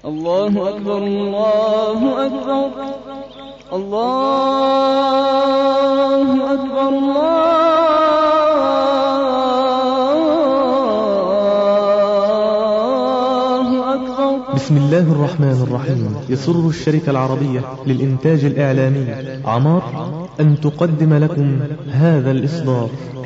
الله أكبر الله أكبر الله أكبر الله أكبر بسم الله الرحمن الرحيم يسر الشركة العربية للإنتاج الإعلامي عمار أن تقدم لكم هذا الإصدار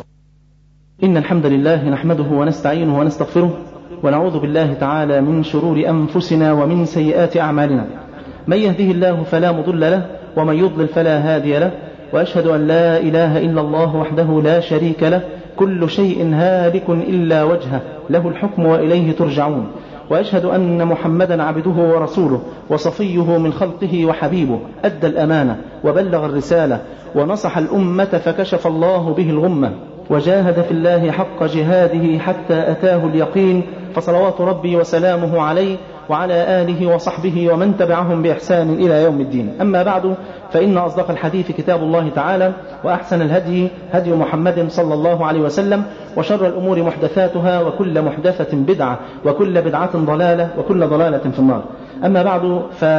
إن الحمد لله نحمده ونستعينه ونستغفره ونعوذ بالله تعالى من شرور أنفسنا ومن سيئات أعمالنا من يهده الله فلا مضل له ومن يضلل فلا هادي له وأشهد أن لا إله إلا الله وحده لا شريك له كل شيء هالك إلا وجهه له الحكم وإليه ترجعون وأشهد أن محمدا عبده ورسوله وصفيه من خلقه وحبيبه أدى الأمانة وبلغ الرسالة ونصح الأمة فكشف الله به الغمة وجاهد في الله حق جهاده حتى أتاه اليقين فصلوات ربي وسلامه عليه وعلى آله وصحبه ومن تبعهم بإحسان إلى يوم الدين أما بعد فإن أصدق الحديث كتاب الله تعالى وأحسن الهدي هدي محمد صلى الله عليه وسلم وشر الأمور محدثاتها وكل محدثة بدعة وكل بدعة ضلالة وكل ضلالة في النار أما بعد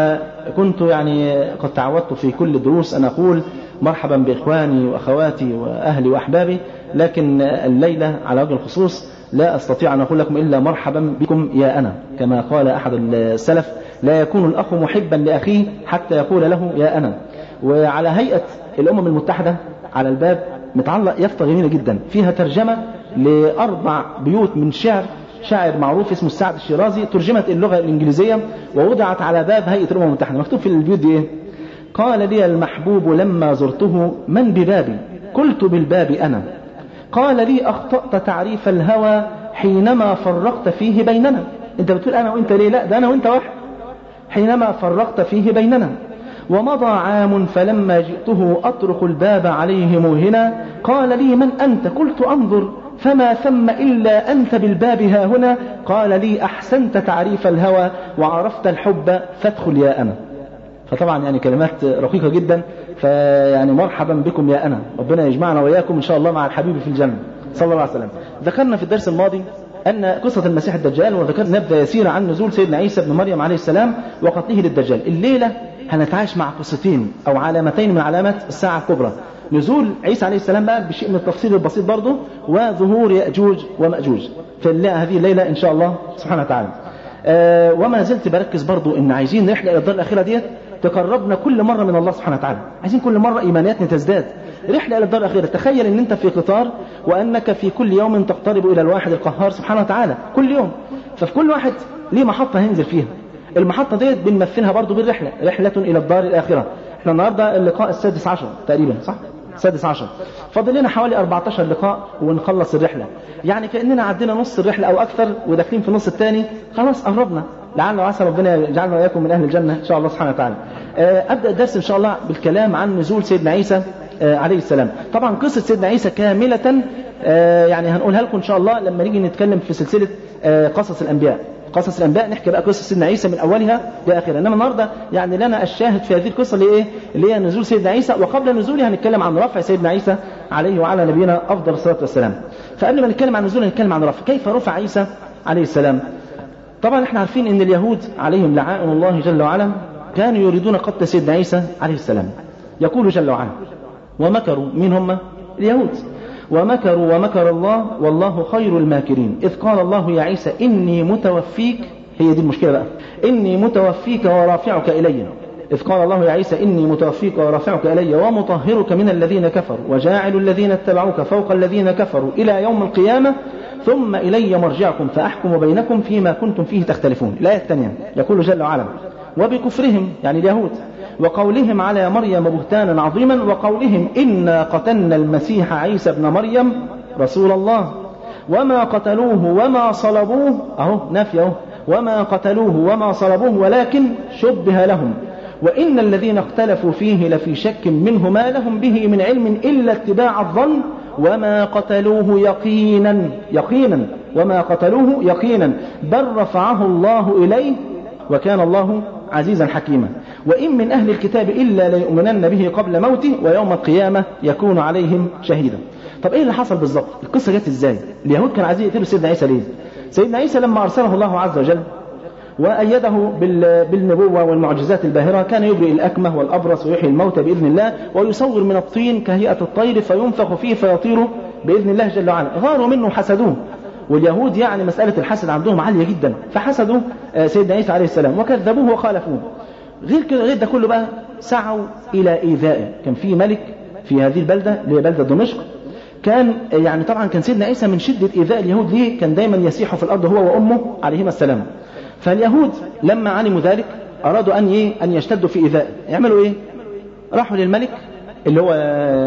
فكنت يعني قد تعودت في كل الدروس أن أقول مرحبا بإخواني وأخواتي وأهلي وأحبابي لكن الليلة على وجه الخصوص لا أستطيع أن أقول لكم إلا مرحبا بكم يا أنا كما قال أحد السلف لا يكون الأخ محبا لأخيه حتى يقول له يا أنا وعلى هيئة الأمم المتحدة على الباب متعلق يافطة جميلة جدا فيها ترجمة لأربع بيوت من شعر شاعر معروف اسمه السعد الشيرازي ترجمت اللغة الإنجليزية ووضعت على باب هيئة الأمم المتحدة مكتوب في البيوت دي إيه؟ قال لي المحبوب لما زرته من ببابي قلت بالباب أنا قال لي أخطأت تعريف الهوى حينما فرقت فيه بيننا أنت بتقول أنا وأنت ليه لا ده أنا وأنت واحد حينما فرقت فيه بيننا ومضى عام فلما جئته أطرق الباب عليه موهنا قال لي من أنت قلت أنظر فما ثم إلا أنت بالباب ها هنا قال لي أحسنت تعريف الهوى وعرفت الحب فادخل يا أنا فطبعا يعني كلمات رقيقة جدا فيعني مرحبا بكم يا أنا ربنا يجمعنا وإياكم إن شاء الله مع الحبيب في الجنة صلى الله عليه وسلم ذكرنا في الدرس الماضي أن قصة المسيح الدجال وذكرنا نبدأ يسير عن نزول سيدنا عيسى بن مريم عليه السلام وقتله للدجال الليلة هنتعايش مع قصتين أو علامتين من علامات الساعة الكبرى نزول عيسى عليه السلام بقى بشيء من التفصيل البسيط برضه وظهور يأجوج ومأجوج في هذه الليلة إن شاء الله سبحانه وتعالى أه وما زلت بركز برضه إن عايزين رحلة إلى الدار الأخيرة ديت تقربنا كل مرة من الله سبحانه وتعالى عايزين كل مرة إيمانياتنا تزداد رحلة إلى الدار الأخيرة تخيل أن أنت في قطار وأنك في كل يوم تقترب إلى الواحد القهار سبحانه وتعالى كل يوم ففي كل واحد ليه محطة هينزل فيها المحطة ديت بنمثلها برضو بالرحلة رحلة إلى الدار الآخرة احنا النهاردة اللقاء السادس عشر تقريبا صح؟ السادس عشر فاضل لنا حوالي 14 لقاء ونخلص الرحلة يعني كأننا عدينا نص الرحلة أو أكثر وداخلين في النص الثاني خلاص قربنا لعل وعسى ربنا يجعلنا وإياكم من أهل الجنة إن شاء الله سبحانه وتعالى أبدأ الدرس إن شاء الله بالكلام عن نزول سيدنا عيسى عليه السلام طبعا قصة سيدنا عيسى كاملة يعني هنقولها لكم إن شاء الله لما نيجي نتكلم في سلسلة قصص الأنبياء قصص الأنبياء نحكي بقى قصة سيدنا عيسى من أولها لآخرها إنما النهاردة يعني لنا الشاهد في هذه القصة اللي إيه اللي هي نزول سيدنا عيسى وقبل نزوله هنتكلم عن رفع سيدنا عيسى عليه وعلى نبينا أفضل الصلاة والسلام فقبل ما نتكلم عن نزوله هنتكلم عن رفع كيف رفع عيسى عليه السلام طبعا احنا عارفين ان اليهود عليهم لعائن الله جل وعلا كانوا يريدون قتل سيدنا عيسى عليه السلام يقول جل وعلا ومكروا مين هم اليهود ومكروا ومكر الله والله خير الماكرين إذ قال الله يا عيسى إني متوفيك هي دي المشكلة بقى إني متوفيك ورافعك إلي إذ قال الله يا عيسى إني متوفيك ورافعك إلي ومطهرك من الذين كفروا وجاعل الذين اتبعوك فوق الذين كفروا إلى يوم القيامة ثم إلي مرجعكم فأحكم بينكم فيما كنتم فيه تختلفون الآية الثانية يقول جل وعلا وبكفرهم يعني اليهود وقولهم على مريم بهتانا عظيما وقولهم إنا قتلنا المسيح عيسى ابن مريم رسول الله وما قتلوه وما صلبوه أهو نافي أهو وما قتلوه وما صلبوه ولكن شبه لهم وإن الذين اختلفوا فيه لفي شك منه ما لهم به من علم إلا اتباع الظن وما قتلوه يقينا يقينا وما قتلوه يقينا بل رفعه الله إليه وكان الله عزيزا حكيما وإن من أهل الكتاب إلا ليؤمنن به قبل موته ويوم القيامة يكون عليهم شهيدا طب إيه اللي حصل بالظبط القصة جت إزاي اليهود كانوا عايزين يقتلوا سيدنا عيسى ليه سيدنا عيسى لما أرسله الله عز وجل وأيده بالنبوة والمعجزات الباهرة كان يبرئ الأكمه والأبرص ويحيي الموتى بإذن الله ويصور من الطين كهيئة الطير فينفخ فيه فيطير بإذن الله جل وعلا غاروا منه حسدوه واليهود يعني مسألة الحسد عندهم عالية جدا فحسدوا سيدنا عيسى عليه السلام وكذبوه وخالفوه غير كده غير ده كله بقى سعوا إلى إيذائه كان في ملك في هذه البلدة اللي هي بلدة دمشق كان يعني طبعا كان سيدنا عيسى من شدة إيذاء اليهود ليه كان دايما يسيح في الأرض هو وأمه عليهما السلام فاليهود لما علموا ذلك أرادوا أن إيه أن يشتدوا في إيذائه يعملوا إيه راحوا للملك اللي هو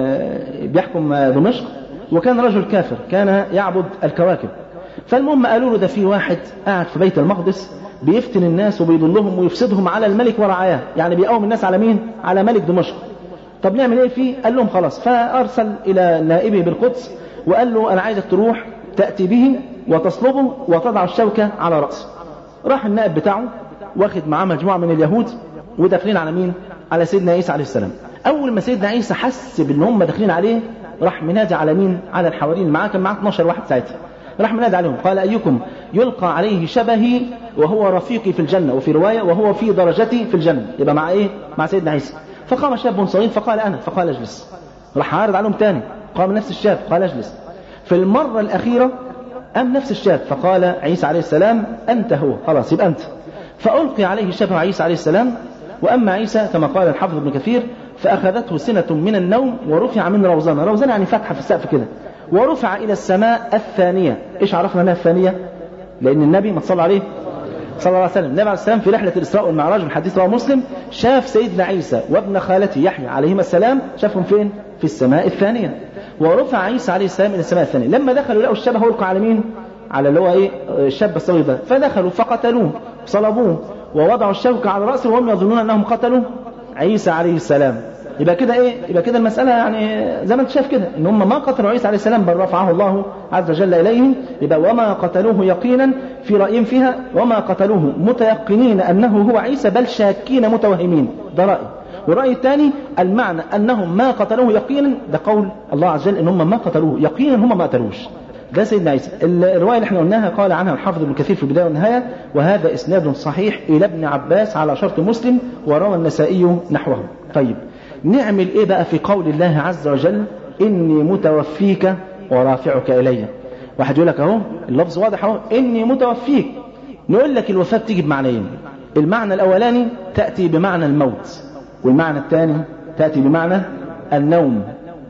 بيحكم دمشق وكان رجل كافر كان يعبد الكواكب فالمهم قالوا له ده في واحد قاعد في بيت المقدس بيفتن الناس وبيضلهم ويفسدهم على الملك ورعاياه يعني بيقوم الناس على مين على ملك دمشق طب نعمل ايه فيه قال لهم خلاص فارسل الى نائبه بالقدس وقال له انا عايزك تروح تاتي به وتصلبه وتضع الشوكه على راسه راح النائب بتاعه واخد معاه مجموعه من اليهود وداخلين على مين على سيدنا عيسى عليه السلام اول ما سيدنا عيسى حس بان هم داخلين عليه راح منادي على مين على الحواريين اللي معاه كان معاه 12 واحد ساعتها راح منادي عليهم قال ايكم يلقى عليه شبهي وهو رفيقي في الجنه وفي روايه وهو في درجتي في الجنه يبقى مع ايه مع سيدنا عيسى فقام شاب صغير فقال انا فقال اجلس راح عارض عليهم تاني قام نفس الشاب قال اجلس في المره الاخيره قام نفس الشاب فقال عيسى عليه السلام انت هو خلاص يبقى انت فالقي عليه شبه عيسى عليه السلام واما عيسى كما قال الحافظ ابن كثير فاخذته سنه من النوم ورفع من روزانه روزانه يعني فتحه في السقف كده ورفع إلى السماء الثانية إيش عرفنا أنها الثانية لأن النبي ما صلى عليه صلى الله عليه وسلم النبي عليه السلام في رحلة الإسراء والمعراج من حديث رواه مسلم شاف سيدنا عيسى وابن خالته يحيى عليهما السلام شافهم فين في السماء الثانية ورفع عيسى عليه السلام إلى السماء الثانية لما دخلوا لقوا الشبه ألقى على مين على اللي هو إيه الشاب الصغير ده فدخلوا فقتلوه صلبوه ووضعوا الشوكة على رأسه وهم يظنون أنهم قتلوا عيسى عليه السلام يبقى كده ايه يبقى كده المساله يعني زي ما انت شايف كده ان هم ما قتلوا عيسى عليه السلام بل رفعه الله عز وجل اليهم يبقى وما قتلوه يقينا في رايهم فيها وما قتلوه متيقنين انه هو عيسى بل شاكين متوهمين ده راي والراي الثاني المعنى انهم ما قتلوه يقينا ده قول الله عز وجل ان هم ما قتلوه يقينا هم ما قتلوش ده سيدنا عيسى الرواية اللي احنا قلناها قال عنها الحافظ ابن كثير في البداية والنهاية وهذا إسناد صحيح إلى ابن عباس على شرط مسلم وروى النسائي نحوه طيب نعمل ايه بقى في قول الله عز وجل اني متوفيك ورافعك الي واحد يقول لك اهو اللفظ واضح اهو اني متوفيك نقول لك الوفاه بتيجي بمعنيين المعنى الاولاني تاتي بمعنى الموت والمعنى الثاني تاتي بمعنى النوم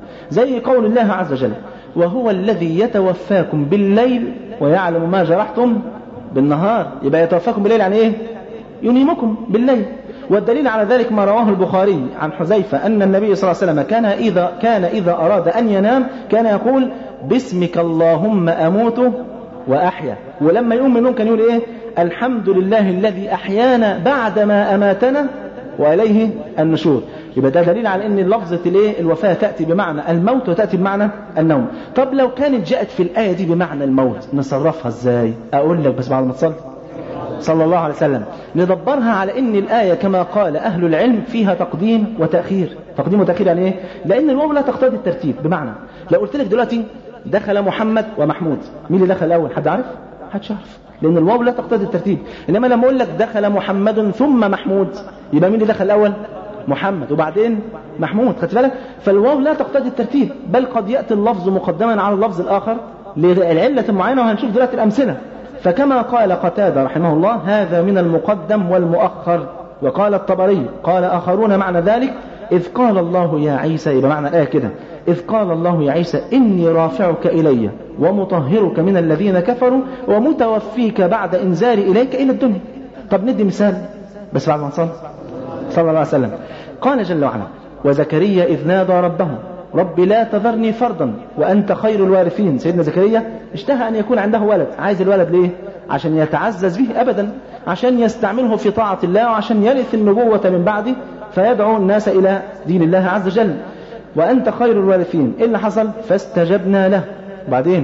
زي قول الله عز وجل وهو الذي يتوفاكم بالليل ويعلم ما جرحتم بالنهار يبقى يتوفاكم بالليل يعني ايه ينيمكم بالليل والدليل على ذلك ما رواه البخاري عن حذيفة أن النبي صلى الله عليه وسلم كان إذا كان إذا أراد أن ينام كان يقول باسمك اللهم أموت وأحيا ولما يقوم من النوم كان يقول إيه الحمد لله الذي أحيانا بعدما أماتنا وإليه النشور يبقى ده دليل على ان لفظة الايه الوفاة تأتي بمعنى الموت وتأتي بمعنى النوم طب لو كانت جاءت في الآية دي بمعنى الموت نصرفها ازاي اقول لك بس بعد ما تصلي صلى الله عليه وسلم ندبرها على ان الآية كما قال أهل العلم فيها تقديم وتأخير تقديم وتأخير يعني ايه لأن الواو لا تقتضي الترتيب بمعنى لو قلت لك دلوقتي دخل محمد ومحمود مين اللي دخل الأول حد عارف حدش يعرف لأن الواو لا تقتضي الترتيب إنما لما أقول لك دخل محمد ثم محمود يبقى مين اللي دخل الأول محمد وبعدين محمود خدت بالك فالواو لا تقتضي الترتيب بل قد يأتي اللفظ مقدما على اللفظ الآخر لعلة معينة وهنشوف دلوقتي الأمثلة فكما قال قتادة رحمه الله هذا من المقدم والمؤخر وقال الطبري قال آخرون معنى ذلك إذ قال الله يا عيسى يبقى معنى الآية كده إذ قال الله يا عيسى إني رافعك إلي ومطهرك من الذين كفروا ومتوفيك بعد إنزالي إليك إلى الدنيا طب ندي مثال بس بعد ما نصلي صلى الله عليه وسلم قال جل وعلا وزكريا إذ نادى ربه رب لا تذرني فردا وأنت خير الوارثين سيدنا زكريا اشتهى أن يكون عنده ولد عايز الولد ليه عشان يتعزز به أبدا عشان يستعمله في طاعة الله وعشان يرث النبوة من بعده فيدعو الناس إلى دين الله عز وجل وأنت خير الوارثين إيه اللي حصل فاستجبنا له بعدين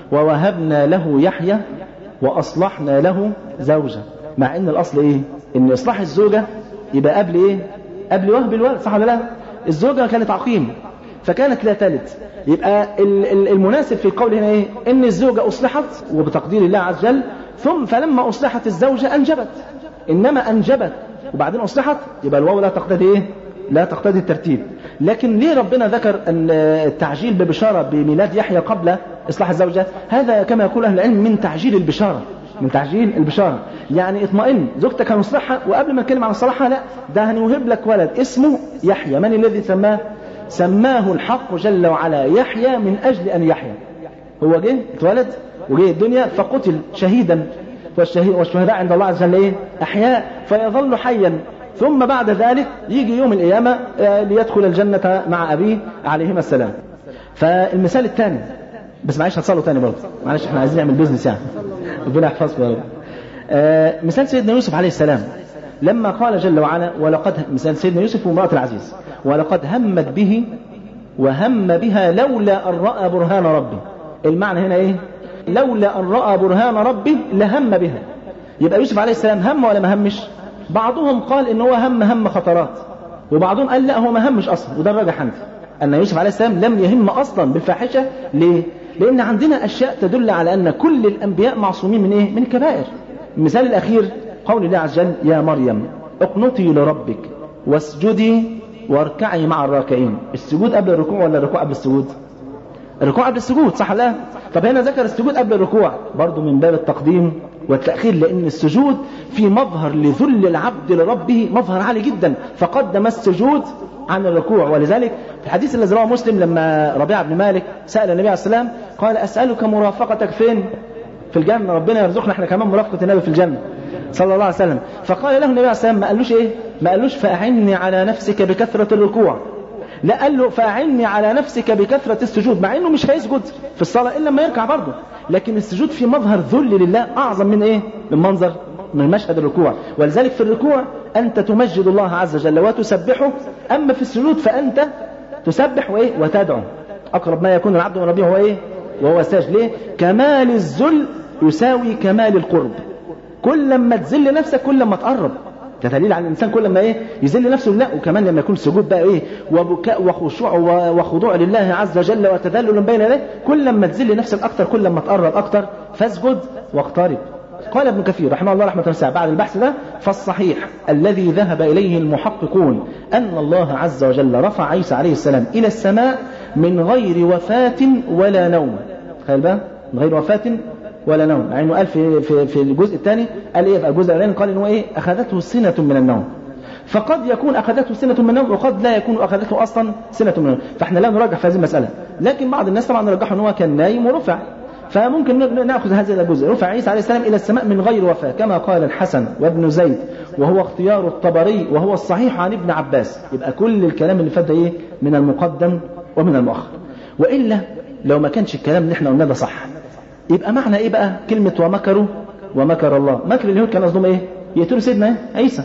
ووهبنا له يحيى وأصلحنا له زوجة مع أن الأصل إيه إن إصلاح الزوجة يبقى قبل إيه قبل وهب الولد صح ولا لا الزوجة كانت عقيم فكانت لا تلد يبقى المناسب في قول هنا ايه ان الزوجة اصلحت وبتقدير الله عز وجل ثم فلما اصلحت الزوجة انجبت إنما أنجبت وبعدين أصلحت يبقى الواو لا تقتضي إيه لا تقتضي الترتيب لكن ليه ربنا ذكر التعجيل ببشارة بميلاد يحيى قبل إصلاح الزوجة هذا كما يقول أهل العلم من تعجيل البشارة من تعجيل البشارة يعني اطمئن زوجتك هنصلحها وقبل ما نتكلم عن صلاحها لا ده هنوهب لك ولد اسمه يحيى من الذي سماه سماه الحق جل وعلا يحيى من أجل أن يحيى هو جه اتولد وجه الدنيا فقتل شهيدا والشهداء عند الله عز وجل ايه احياء فيظل حيا ثم بعد ذلك يجي يوم القيامة ليدخل الجنة مع أبيه عليهما السلام فالمثال الثاني بس معلش هتصلوا تاني برضه معلش احنا عايزين نعمل بيزنس يعني ربنا يحفظكم يا رب آه مثال سيدنا يوسف عليه السلام لما قال جل وعلا ولقد مثال سيدنا يوسف وامرأة العزيز ولقد همت به وهم بها لولا أن رأى برهان ربه المعنى هنا ايه لولا أن رأى برهان ربه لهم بها يبقى يوسف عليه السلام هم ولا ما همش بعضهم قال ان هو هم هم خطرات وبعضهم قال لا هو ما همش اصلا وده الراجح عندي ان يوسف عليه السلام لم يهم اصلا بالفاحشه ليه لان عندنا اشياء تدل على ان كل الانبياء معصومين من ايه من الكبائر المثال الاخير قول الله عز وجل يا مريم اقنطي لربك واسجدي واركعي مع الراكعين السجود قبل الركوع ولا الركوع قبل السجود الركوع قبل السجود صح لا طب هنا ذكر السجود قبل الركوع برضه من باب التقديم والتأخير لأن السجود في مظهر لذل العبد لربه مظهر عالي جدا فقدم السجود عن الركوع ولذلك في الحديث الذي رواه مسلم لما ربيع بن مالك سأل النبي عليه السلام قال أسألك مرافقتك فين في الجنة ربنا يرزقنا احنا كمان مرافقة النبي في الجنة صلى الله عليه وسلم فقال له النبي عليه السلام ما قالوش ايه ما قالوش فأعني على نفسك بكثرة الركوع لا قال له فأعني على نفسك بكثرة السجود مع انه مش هيسجد في الصلاة الا لما يركع برضه لكن السجود في مظهر ذل لله اعظم من ايه من منظر من مشهد الركوع ولذلك في الركوع انت تمجد الله عز وجل وتسبحه اما في السجود فانت تسبح وايه وتدعو اقرب ما يكون العبد من ربه هو ايه وهو ساجد ليه كمال الذل يساوي كمال القرب كل لما تذل نفسك كل لما تقرب ده دليل على الانسان كل ما ايه يذل نفسه لله وكمان لما يكون سجود بقى ايه وبكاء وخشوع وخضوع لله عز وجل وتذلل بين يديه كل لما تذل نفسك اكتر كل لما تقرب اكتر فاسجد واقترب قال ابن كثير رحمه الله رحمه واسعه بعد البحث ده فالصحيح الذي ذهب اليه المحققون ان الله عز وجل رفع عيسى عليه السلام الى السماء من غير وفاه ولا نوم تخيل بقى من غير وفاه ولا نوم مع انه قال في في في الجزء الثاني قال ايه في الجزء الاولاني قال انه ايه اخذته سنه من النوم فقد يكون اخذته سنه من النوم وقد لا يكون اخذته اصلا سنه من النوم فاحنا لا نرجح في هذه المساله لكن بعض الناس طبعا رجحوا ان هو كان نايم ورفع فممكن ناخذ هذا الجزء رفع عيسى عليه السلام الى السماء من غير وفاه كما قال الحسن وابن زيد وهو اختيار الطبري وهو الصحيح عن ابن عباس يبقى كل الكلام اللي فات ده ايه من المقدم ومن المؤخر والا لو ما كانش الكلام اللي احنا قلناه ده صح يبقى معنى ايه بقى كلمة ومكروا ومكر الله مكر اليهود كان قصدهم ايه يقتلوا سيدنا عيسى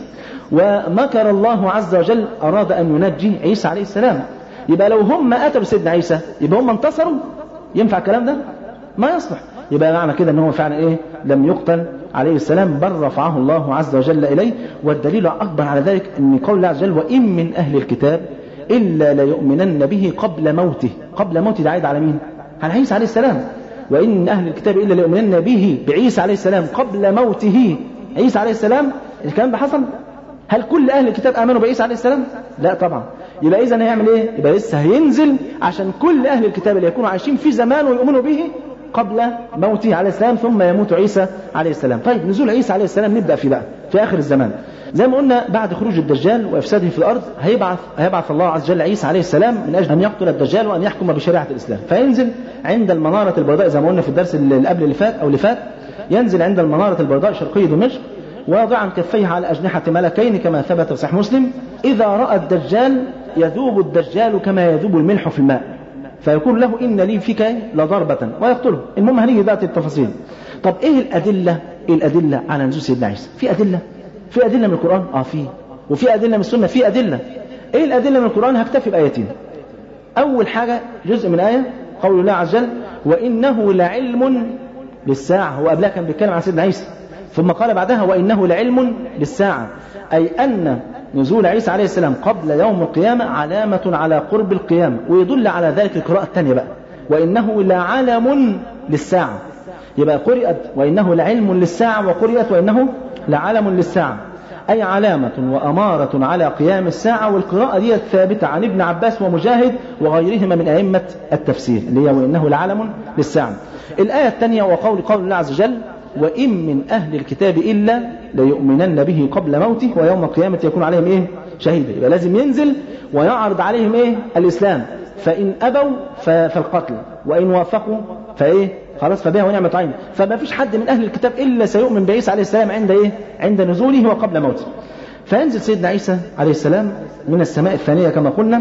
ومكر الله عز وجل أراد أن ينجي عيسى عليه السلام يبقى لو هم قتلوا سيدنا عيسى يبقى هم انتصروا ينفع الكلام ده ما يصلح يبقى معنى كده ان هو فعلا ايه لم يقتل عليه السلام بل رفعه الله عز وجل اليه والدليل اكبر على ذلك ان قول الله عز وجل وان من اهل الكتاب الا ليؤمنن به قبل موته قبل موته ده عايد على مين على عيسى عليه السلام وإن من أهل الكتاب إلا ليؤمنن به بعيسى عليه السلام قبل موته عيسى عليه السلام الكلام ده حصل هل كل أهل الكتاب آمنوا بعيسى عليه السلام لا طبعا يبقى إذا هيعمل إيه يبقى لسه هينزل عشان كل أهل الكتاب اللي يكونوا عايشين في زمان ويؤمنوا به قبل موته عليه السلام ثم يموت عيسى عليه السلام طيب نزول عيسى عليه السلام نبدأ فيه بقى في آخر الزمان زي ما قلنا بعد خروج الدجال وافساده في الارض هيبعث هيبعث الله عز وجل عيسى عليه السلام من اجل ان يقتل الدجال وان يحكم بشريعه الاسلام فينزل عند المناره البيضاء زي ما قلنا في الدرس اللي قبل اللي فات او اللي فات ينزل عند المناره البيضاء شرقي دمشق واضعا كفيه على اجنحه ملكين كما ثبت في صحيح مسلم اذا راى الدجال يذوب الدجال كما يذوب الملح في الماء فيقول له ان لي فيك لضربه ويقتله المهم هنيجي دلوقتي التفاصيل طب ايه الادله ايه الادله على نزول سيدنا عيسى في ادله في أدلة من القرآن؟ آه في وفي أدلة من السنة في أدلة إيه الأدلة من القرآن؟ هكتفي بآيتين أول حاجة جزء من آية قول الله عز وجل وإنه لعلم للساعة هو قبلها كان بيتكلم عن سيدنا عيسى ثم قال بعدها وإنه لعلم للساعة أي أن نزول عيسى عليه السلام قبل يوم القيامة علامة على قرب القيامة ويدل على ذلك القراءة الثانية بقى وإنه لعلم للساعة يبقى قرئت وإنه لعلم للساعة وقرئت وإنه لعلم للساعة أي علامة وأمارة على قيام الساعة والقراءة دي ثابتة عن ابن عباس ومجاهد وغيرهما من أئمة التفسير اللي هي وإنه لعلم للساعة الآية الثانية وقول قول الله عز وجل وإن من أهل الكتاب إلا ليؤمنن به قبل موته ويوم القيامة يكون عليهم إيه شهيدا يبقى لازم ينزل ويعرض عليهم إيه الإسلام فإن أبوا فالقتل وإن وافقوا فإيه خلاص فبها ونعمة عين فما فيش حد من أهل الكتاب إلا سيؤمن بعيسى عليه السلام عند إيه عند نزوله وقبل موته فينزل سيدنا عيسى عليه السلام من السماء الثانية كما قلنا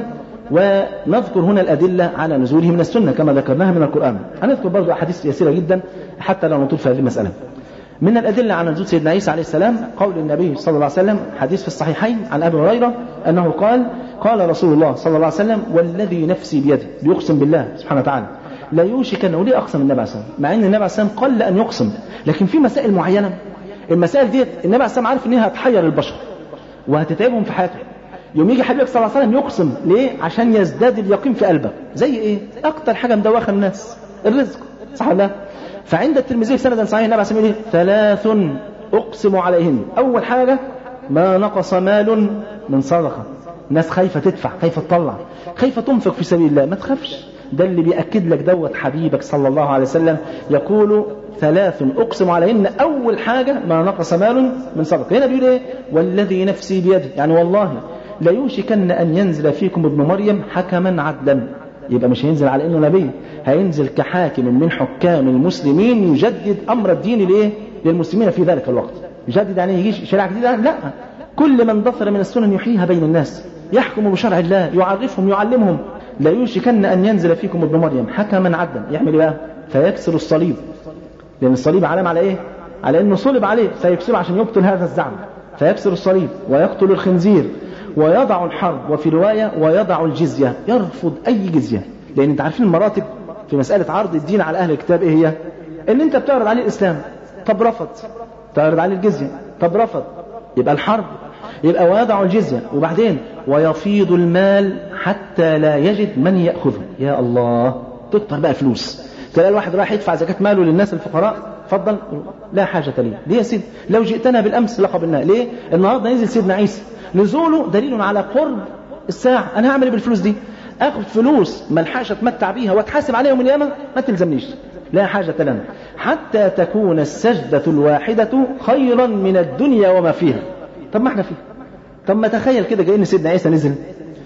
ونذكر هنا الأدلة على نزوله من السنة كما ذكرناها من القرآن هنذكر برضو أحاديث يسيرة جدا حتى لا نطول في هذه المسألة من الأدلة على نزول سيدنا عيسى عليه السلام قول النبي صلى الله عليه وسلم حديث في الصحيحين عن أبي هريرة أنه قال قال رسول الله صلى الله عليه وسلم والذي نفسي بيده يقسم بالله سبحانه وتعالى لا يوشك أنه ليه أقسم النبي عليه السلام مع أن النبي عليه السلام قل أن يقسم لكن في مسائل معينة المسائل دي النبي عليه السلام عارف أنها هتحير البشر وهتتعبهم في حياتهم يوم يجي حبيبك صلى الله عليه وسلم يقسم ليه عشان يزداد اليقين في قلبك زي ايه اكتر حاجه مدوخه الناس الرزق صح ولا فعند الترمذي سندا صحيح النبي عليه الصلاه والسلام ثلاث اقسم عليهن اول حاجه ما نقص مال من صدقه الناس خايفه تدفع خايفه تطلع خايفه تنفق في سبيل الله ما تخافش ده اللي بيأكد لك دوت حبيبك صلى الله عليه وسلم يقول ثلاث أقسم عليهن أول حاجة ما نقص مال من صدقه هنا بيقول إيه والذي نفسي بيده يعني والله ليوشكن أن ينزل فيكم ابن مريم حكما عدلا يبقى مش هينزل على انه نبي هينزل كحاكم من حكام المسلمين يجدد امر الدين لايه للمسلمين في ذلك الوقت يجدد يعني يجي شريعه جديده لا كل من ظفر من السنن يحييها بين الناس يحكم بشرع الله يعرفهم يعلمهم لا يوشكن ان ينزل فيكم ابن مريم حكما عدلا يعمل ايه بقى فيكسر الصليب لان الصليب علامه على ايه على انه صلب عليه فيكسره عشان يقتل هذا الزعم فيكسر الصليب ويقتل الخنزير ويضع الحرب وفي رواية ويضع الجزية يرفض أي جزية لأن أنت عارفين المراتب في مسألة عرض الدين على أهل الكتاب إيه هي إن أنت بتعرض عليه الإسلام طب رفض تعرض عليه الجزية طب رفض يبقى الحرب يبقى ويضع الجزية وبعدين ويفيض المال حتى لا يجد من يأخذه يا الله تكتر بقى فلوس تلاقي الواحد راح يدفع زكاة ماله للناس الفقراء اتفضل لا حاجة لي ليه يا سيدي لو جئتنا بالأمس لقبلناه ليه النهاردة نزل سيدنا عيسى نزوله دليل على قرب الساعة أنا هعمل بالفلوس دي أخذ فلوس ملحقش أتمتع بيها وأتحاسب عليها يوم القيامة ما تلزمنيش لا حاجة لنا حتى تكون السجدة الواحدة خيرا من الدنيا وما فيها طب ما احنا فيها طب ما تخيل كده جايين سيدنا عيسى نزل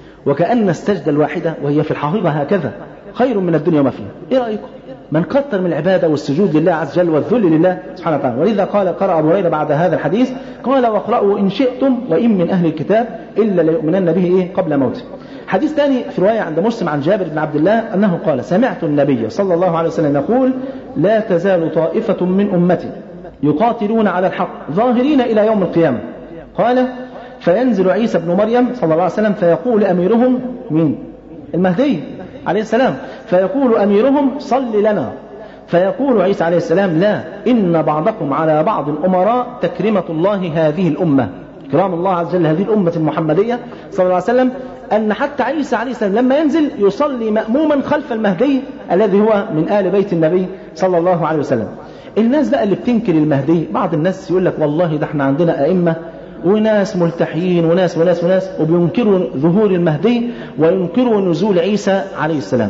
وكأن السجدة الواحدة وهي في الحقيقة هكذا خير من الدنيا وما فيها ايه رأيكم من كثر من العبادة والسجود لله عز وجل والذل لله سبحانه وتعالى ولذا قال قرأ أبو هريرة بعد هذا الحديث قال واقرأوا إن شئتم وإن من أهل الكتاب إلا ليؤمنن به إيه قبل موته حديث ثاني في رواية عند مسلم عن جابر بن عبد الله أنه قال سمعت النبي صلى الله عليه وسلم يقول لا تزال طائفة من أمتي يقاتلون على الحق ظاهرين إلى يوم القيامة قال فينزل عيسى بن مريم صلى الله عليه وسلم فيقول أميرهم مين المهدي عليه السلام فيقول أميرهم صل لنا فيقول عيسى عليه السلام لا إن بعضكم على بعض الأمراء تكرمة الله هذه الأمة كرام الله عز وجل هذه الأمة المحمدية صلى الله عليه وسلم أن حتى عيسى عليه السلام لما ينزل يصلي مأموما خلف المهدي الذي هو من آل بيت النبي صلى الله عليه وسلم الناس بقى اللي بتنكر المهدي بعض الناس يقول لك والله ده احنا عندنا أئمة وناس ملتحيين وناس وناس وناس وبينكروا ظهور المهدي وينكروا نزول عيسى عليه السلام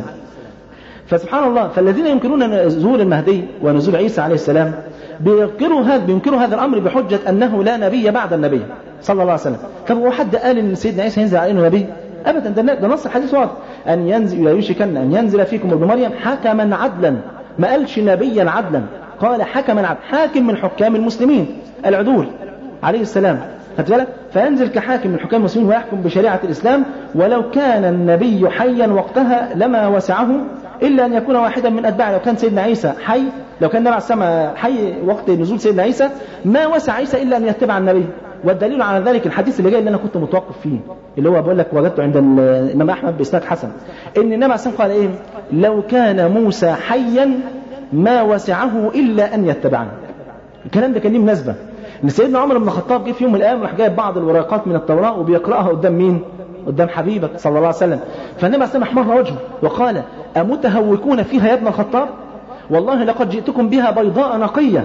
فسبحان الله فالذين ينكرون ظهور المهدي ونزول عيسى عليه السلام بينكروا هذا بينكروا هذا الامر بحجه انه لا نبي بعد النبي صلى الله عليه وسلم طب هو حد قال ان سيدنا عيسى ينزل عليه نبي ابدا ده, ده نص الحديث واضح ان ينزل لا يوشكن ان ينزل فيكم ابن مريم حكما عدلا ما قالش نبيا عدلا قال حكما عدلا حاكم من حكام المسلمين العدول عليه السلام خدت بالك فينزل كحاكم من حكام المسلمين ويحكم بشريعه الاسلام ولو كان النبي حيا وقتها لما وسعه الا ان يكون واحدا من اتباعه لو كان سيدنا عيسى حي لو كان النبي عليه السماء حي وقت نزول سيدنا عيسى ما وسع عيسى الا ان يتبع النبي والدليل على ذلك الحديث اللي جاي اللي انا كنت متوقف فيه اللي هو بقول لك وجدته عند الامام احمد باسناد حسن ان النبي عليه السلام قال ايه لو كان موسى حيا ما وسعه الا ان يتبعني الكلام ده كان ليه مناسبه ان سيدنا عمر بن الخطاب جه في يوم من الايام راح جايب بعض الورقات من التوراه وبيقراها قدام مين؟ قدام حبيبك صلى الله عليه وسلم فالنبي عليه السلام احمر وجهه وقال أمتهوكون فيها يا ابن الخطاب والله لقد جئتكم بها بيضاء نقية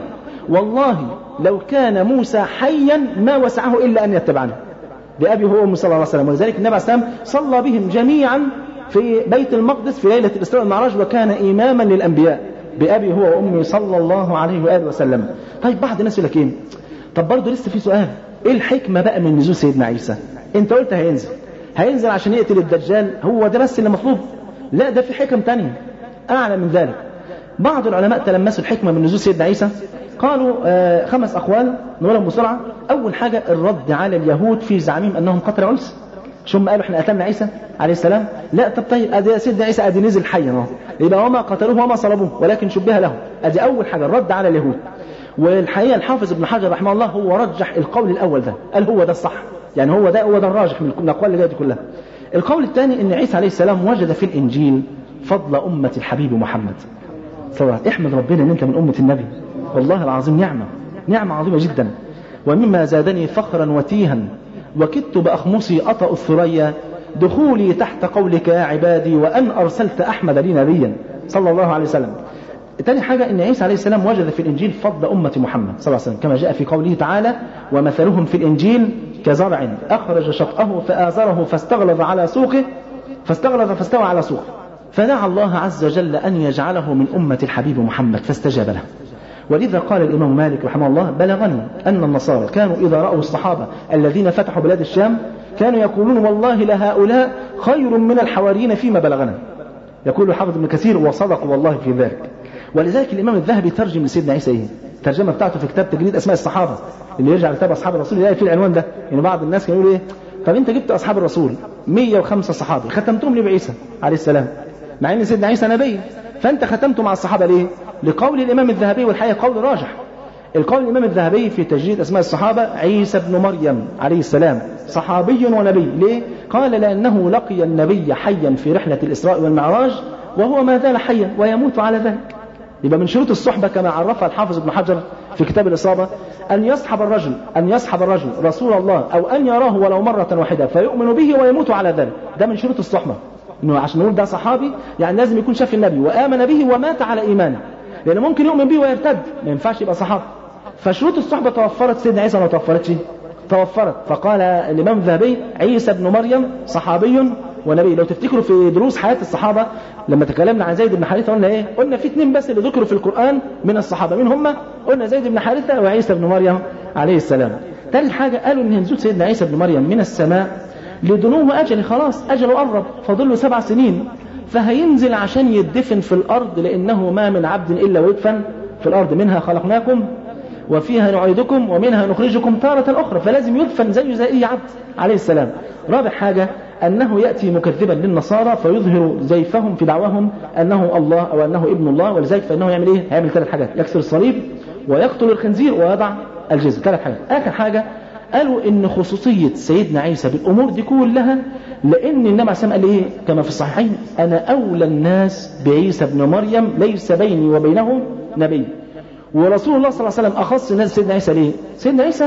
والله لو كان موسى حيا ما وسعه إلا أن يتبعني بأبي هو أمي صلى الله عليه وسلم ولذلك النبي عليه السلام صلى بهم جميعا في بيت المقدس في ليلة الإسراء والمعراج وكان إماما للأنبياء بأبي هو وأمي صلى الله عليه وآله وسلم طيب بعض الناس يقول لك إيه طب برضه لسه في سؤال إيه الحكمة بقى من نزول سيدنا عيسى أنت قلت هينزل هينزل عشان يقتل الدجال هو ده بس اللي مطلوب لا ده في حكم تانية أعلى من ذلك بعض العلماء تلمسوا الحكمة من نزول سيدنا عيسى قالوا آه خمس أقوال نقولهم بسرعة أول حاجة الرد على اليهود في زعمهم أنهم قتلوا عيسى مش هم قالوا احنا قتلنا عيسى عليه السلام لا طب طيب ادي سيدنا عيسى ادي نزل حيا اهو يبقى وما قتلوه وما صلبوه ولكن شبه له ادي اول حاجه الرد على اليهود والحقيقه الحافظ ابن حجر رحمه الله هو رجح القول الاول ده قال هو ده الصح يعني هو ده هو ده الراجح من الاقوال اللي جايه دي كلها القول الثاني ان عيسى عليه السلام وجد في الانجيل فضل امه الحبيب محمد صلى احمد ربنا ان انت من امه النبي والله العظيم نعمه نعمه عظيمه جدا ومما زادني فخرا وتيها وكدت بأخمصي أطأ الثريا دخولي تحت قولك يا عبادي وأن أرسلت أحمد لي نبيا صلى الله عليه وسلم تاني حاجة أن عيسى عليه السلام وجد في الإنجيل فضل أمة محمد صلى الله عليه وسلم كما جاء في قوله تعالى ومثلهم في الإنجيل كزرع أخرج شطأه فآزره فاستغلظ على سوقه فاستغلظ فاستوى على سوقه فدعا الله عز وجل أن يجعله من أمة الحبيب محمد فاستجاب له ولذا قال الإمام مالك رحمه الله بلغني أن النصارى كانوا إذا رأوا الصحابة الذين فتحوا بلاد الشام كانوا يقولون والله لهؤلاء خير من الحواريين فيما بلغنا يقول الحافظ ابن كثير وصدق والله في ذلك ولذلك الإمام الذهبي ترجم لسيدنا عيسى إيه؟ الترجمة بتاعته في كتاب تجريد أسماء الصحابة اللي يرجع لكتاب أصحاب الرسول يلاقي فيه العنوان ده يعني بعض الناس كانوا يقولوا إيه طب أنت جبت أصحاب الرسول 105 صحابي ختمتهم ليه بعيسى عليه السلام مع أن سيدنا عيسى نبي فأنت ختمته مع الصحابة ليه؟ لقول الإمام الذهبي والحقيقة قول راجح القول الإمام الذهبي في تجريد أسماء الصحابة عيسى بن مريم عليه السلام صحابي ونبي ليه؟ قال لأنه لقي النبي حيا في رحلة الإسراء والمعراج وهو ما زال حيا ويموت على ذلك يبقى من شروط الصحبة كما عرفها الحافظ ابن حجر في كتاب الإصابة أن يصحب الرجل أن يصحب الرجل رسول الله أو أن يراه ولو مرة واحدة فيؤمن به ويموت على ذلك ده من شروط الصحبة إنه عشان نقول ده صحابي يعني لازم يكون شاف النبي وآمن به ومات على إيمانه لأنه ممكن يؤمن به ويرتد ما ينفعش يبقى صحابي فشروط الصحبة توفرت سيدنا عيسى ما توفرتش توفرت فقال الإمام الذهبي عيسى بن مريم صحابي ونبي لو تفتكروا في دروس حياة الصحابة لما تكلمنا عن زيد بن حارثة قلنا ايه قلنا في اثنين بس اللي ذكروا في القرآن من الصحابة مين هم قلنا زيد بن حارثة وعيسى بن مريم عليه السلام ثالث حاجة قالوا ان نزول سيدنا عيسى بن مريم من السماء لدنو أجل خلاص أجله قرب فاضل له سبع سنين فهينزل عشان يدفن في الأرض لأنه ما من عبد إلا ويدفن في الأرض منها خلقناكم وفيها نعيدكم ومنها نخرجكم تارة أخرى فلازم يدفن زيه زي أي عبد عليه السلام رابع حاجة أنه يأتي مكذبا للنصارى فيظهر زيفهم في دعواهم أنه الله أو أنه ابن الله ولذلك فإنه يعمل إيه؟ هيعمل ثلاث حاجات يكسر الصليب ويقتل الخنزير ويضع الجزء ثلاث حاجات آخر حاجة قالوا إن خصوصية سيدنا عيسى بالأمور دي كلها لأن النبي عليه الصلاة قال إيه كما في الصحيحين أنا أولى الناس بعيسى ابن مريم ليس بيني وبينه نبي ورسول الله صلى الله عليه وسلم أخص الناس سيدنا عيسى ليه سيدنا عيسى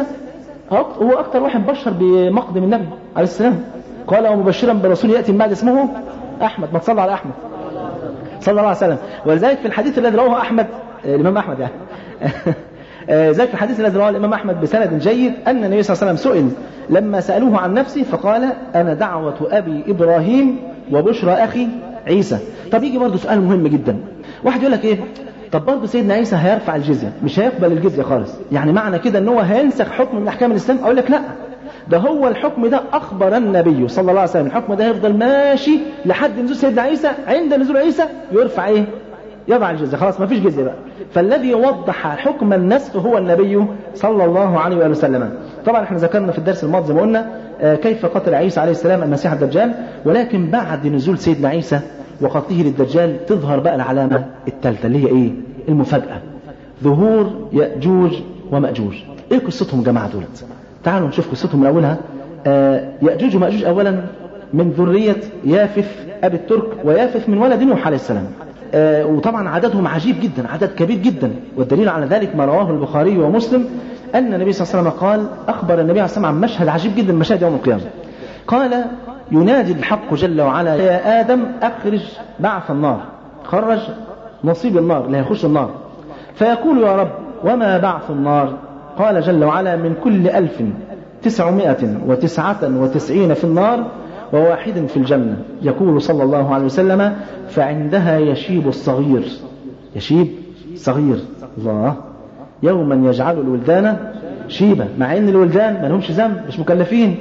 هو أكثر واحد بشر بمقدم النبي عليه السلام قال ومبشرا برسول يأتي من بعد اسمه أحمد ما تصلى على أحمد صلى الله عليه وسلم ولذلك في الحديث الذي رواه أحمد الإمام أحمد يعني ذلك في الحديث الذي رواه الإمام أحمد بسند جيد أن النبي صلى الله عليه وسلم سئل لما سألوه عن نفسه فقال أنا دعوة أبي إبراهيم وبشرى أخي عيسى طب يجي برضه سؤال مهم جدا واحد يقول لك إيه طب برضه سيدنا عيسى هيرفع الجزية مش هيقبل الجزية خالص يعني معنى كده ان هو هينسخ حكم من احكام الاسلام اقول لك لا ده هو الحكم ده اخبر النبي صلى الله عليه وسلم الحكم ده هيفضل ماشي لحد نزول سيدنا عيسى عند نزول عيسى يرفع ايه يضع الجزية خلاص ما فيش جزية بقى فالذي وضح حكم النسخ هو النبي صلى الله عليه وآله وسلم طبعا احنا ذكرنا في الدرس الماضي زي ما قلنا كيف قتل عيسى عليه السلام المسيح الدجال ولكن بعد نزول سيدنا عيسى وقتله للدجال تظهر بقى العلامة الثالثة اللي هي ايه المفاجأة ظهور يأجوج ومأجوج ايه قصتهم يا جماعة دولت تعالوا نشوف قصتهم من أولها آه يأجوج ومأجوج أولا من ذرية يافث أبي الترك ويافث من ولد نوح عليه السلام آه وطبعا عددهم عجيب جدا عدد كبير جدا والدليل على ذلك ما رواه البخاري ومسلم أن النبي صلى الله عليه وسلم قال أخبر النبي عليه الصلاة والسلام عن مشهد عجيب جدا من مشاهد يوم القيامة قال ينادي الحق جل وعلا يا آدم أخرج بعث النار خرج نصيب النار اللي هيخش النار فيقول يا رب وما بعث النار قال جل وعلا من كل ألف تسعمائة وتسعة وتسعين في النار وواحد في الجنة يقول صلى الله عليه وسلم فعندها يشيب الصغير يشيب صغير الله يوما يجعل الولدان شيبة مع ان الولدان ما لهمش ذنب مش مكلفين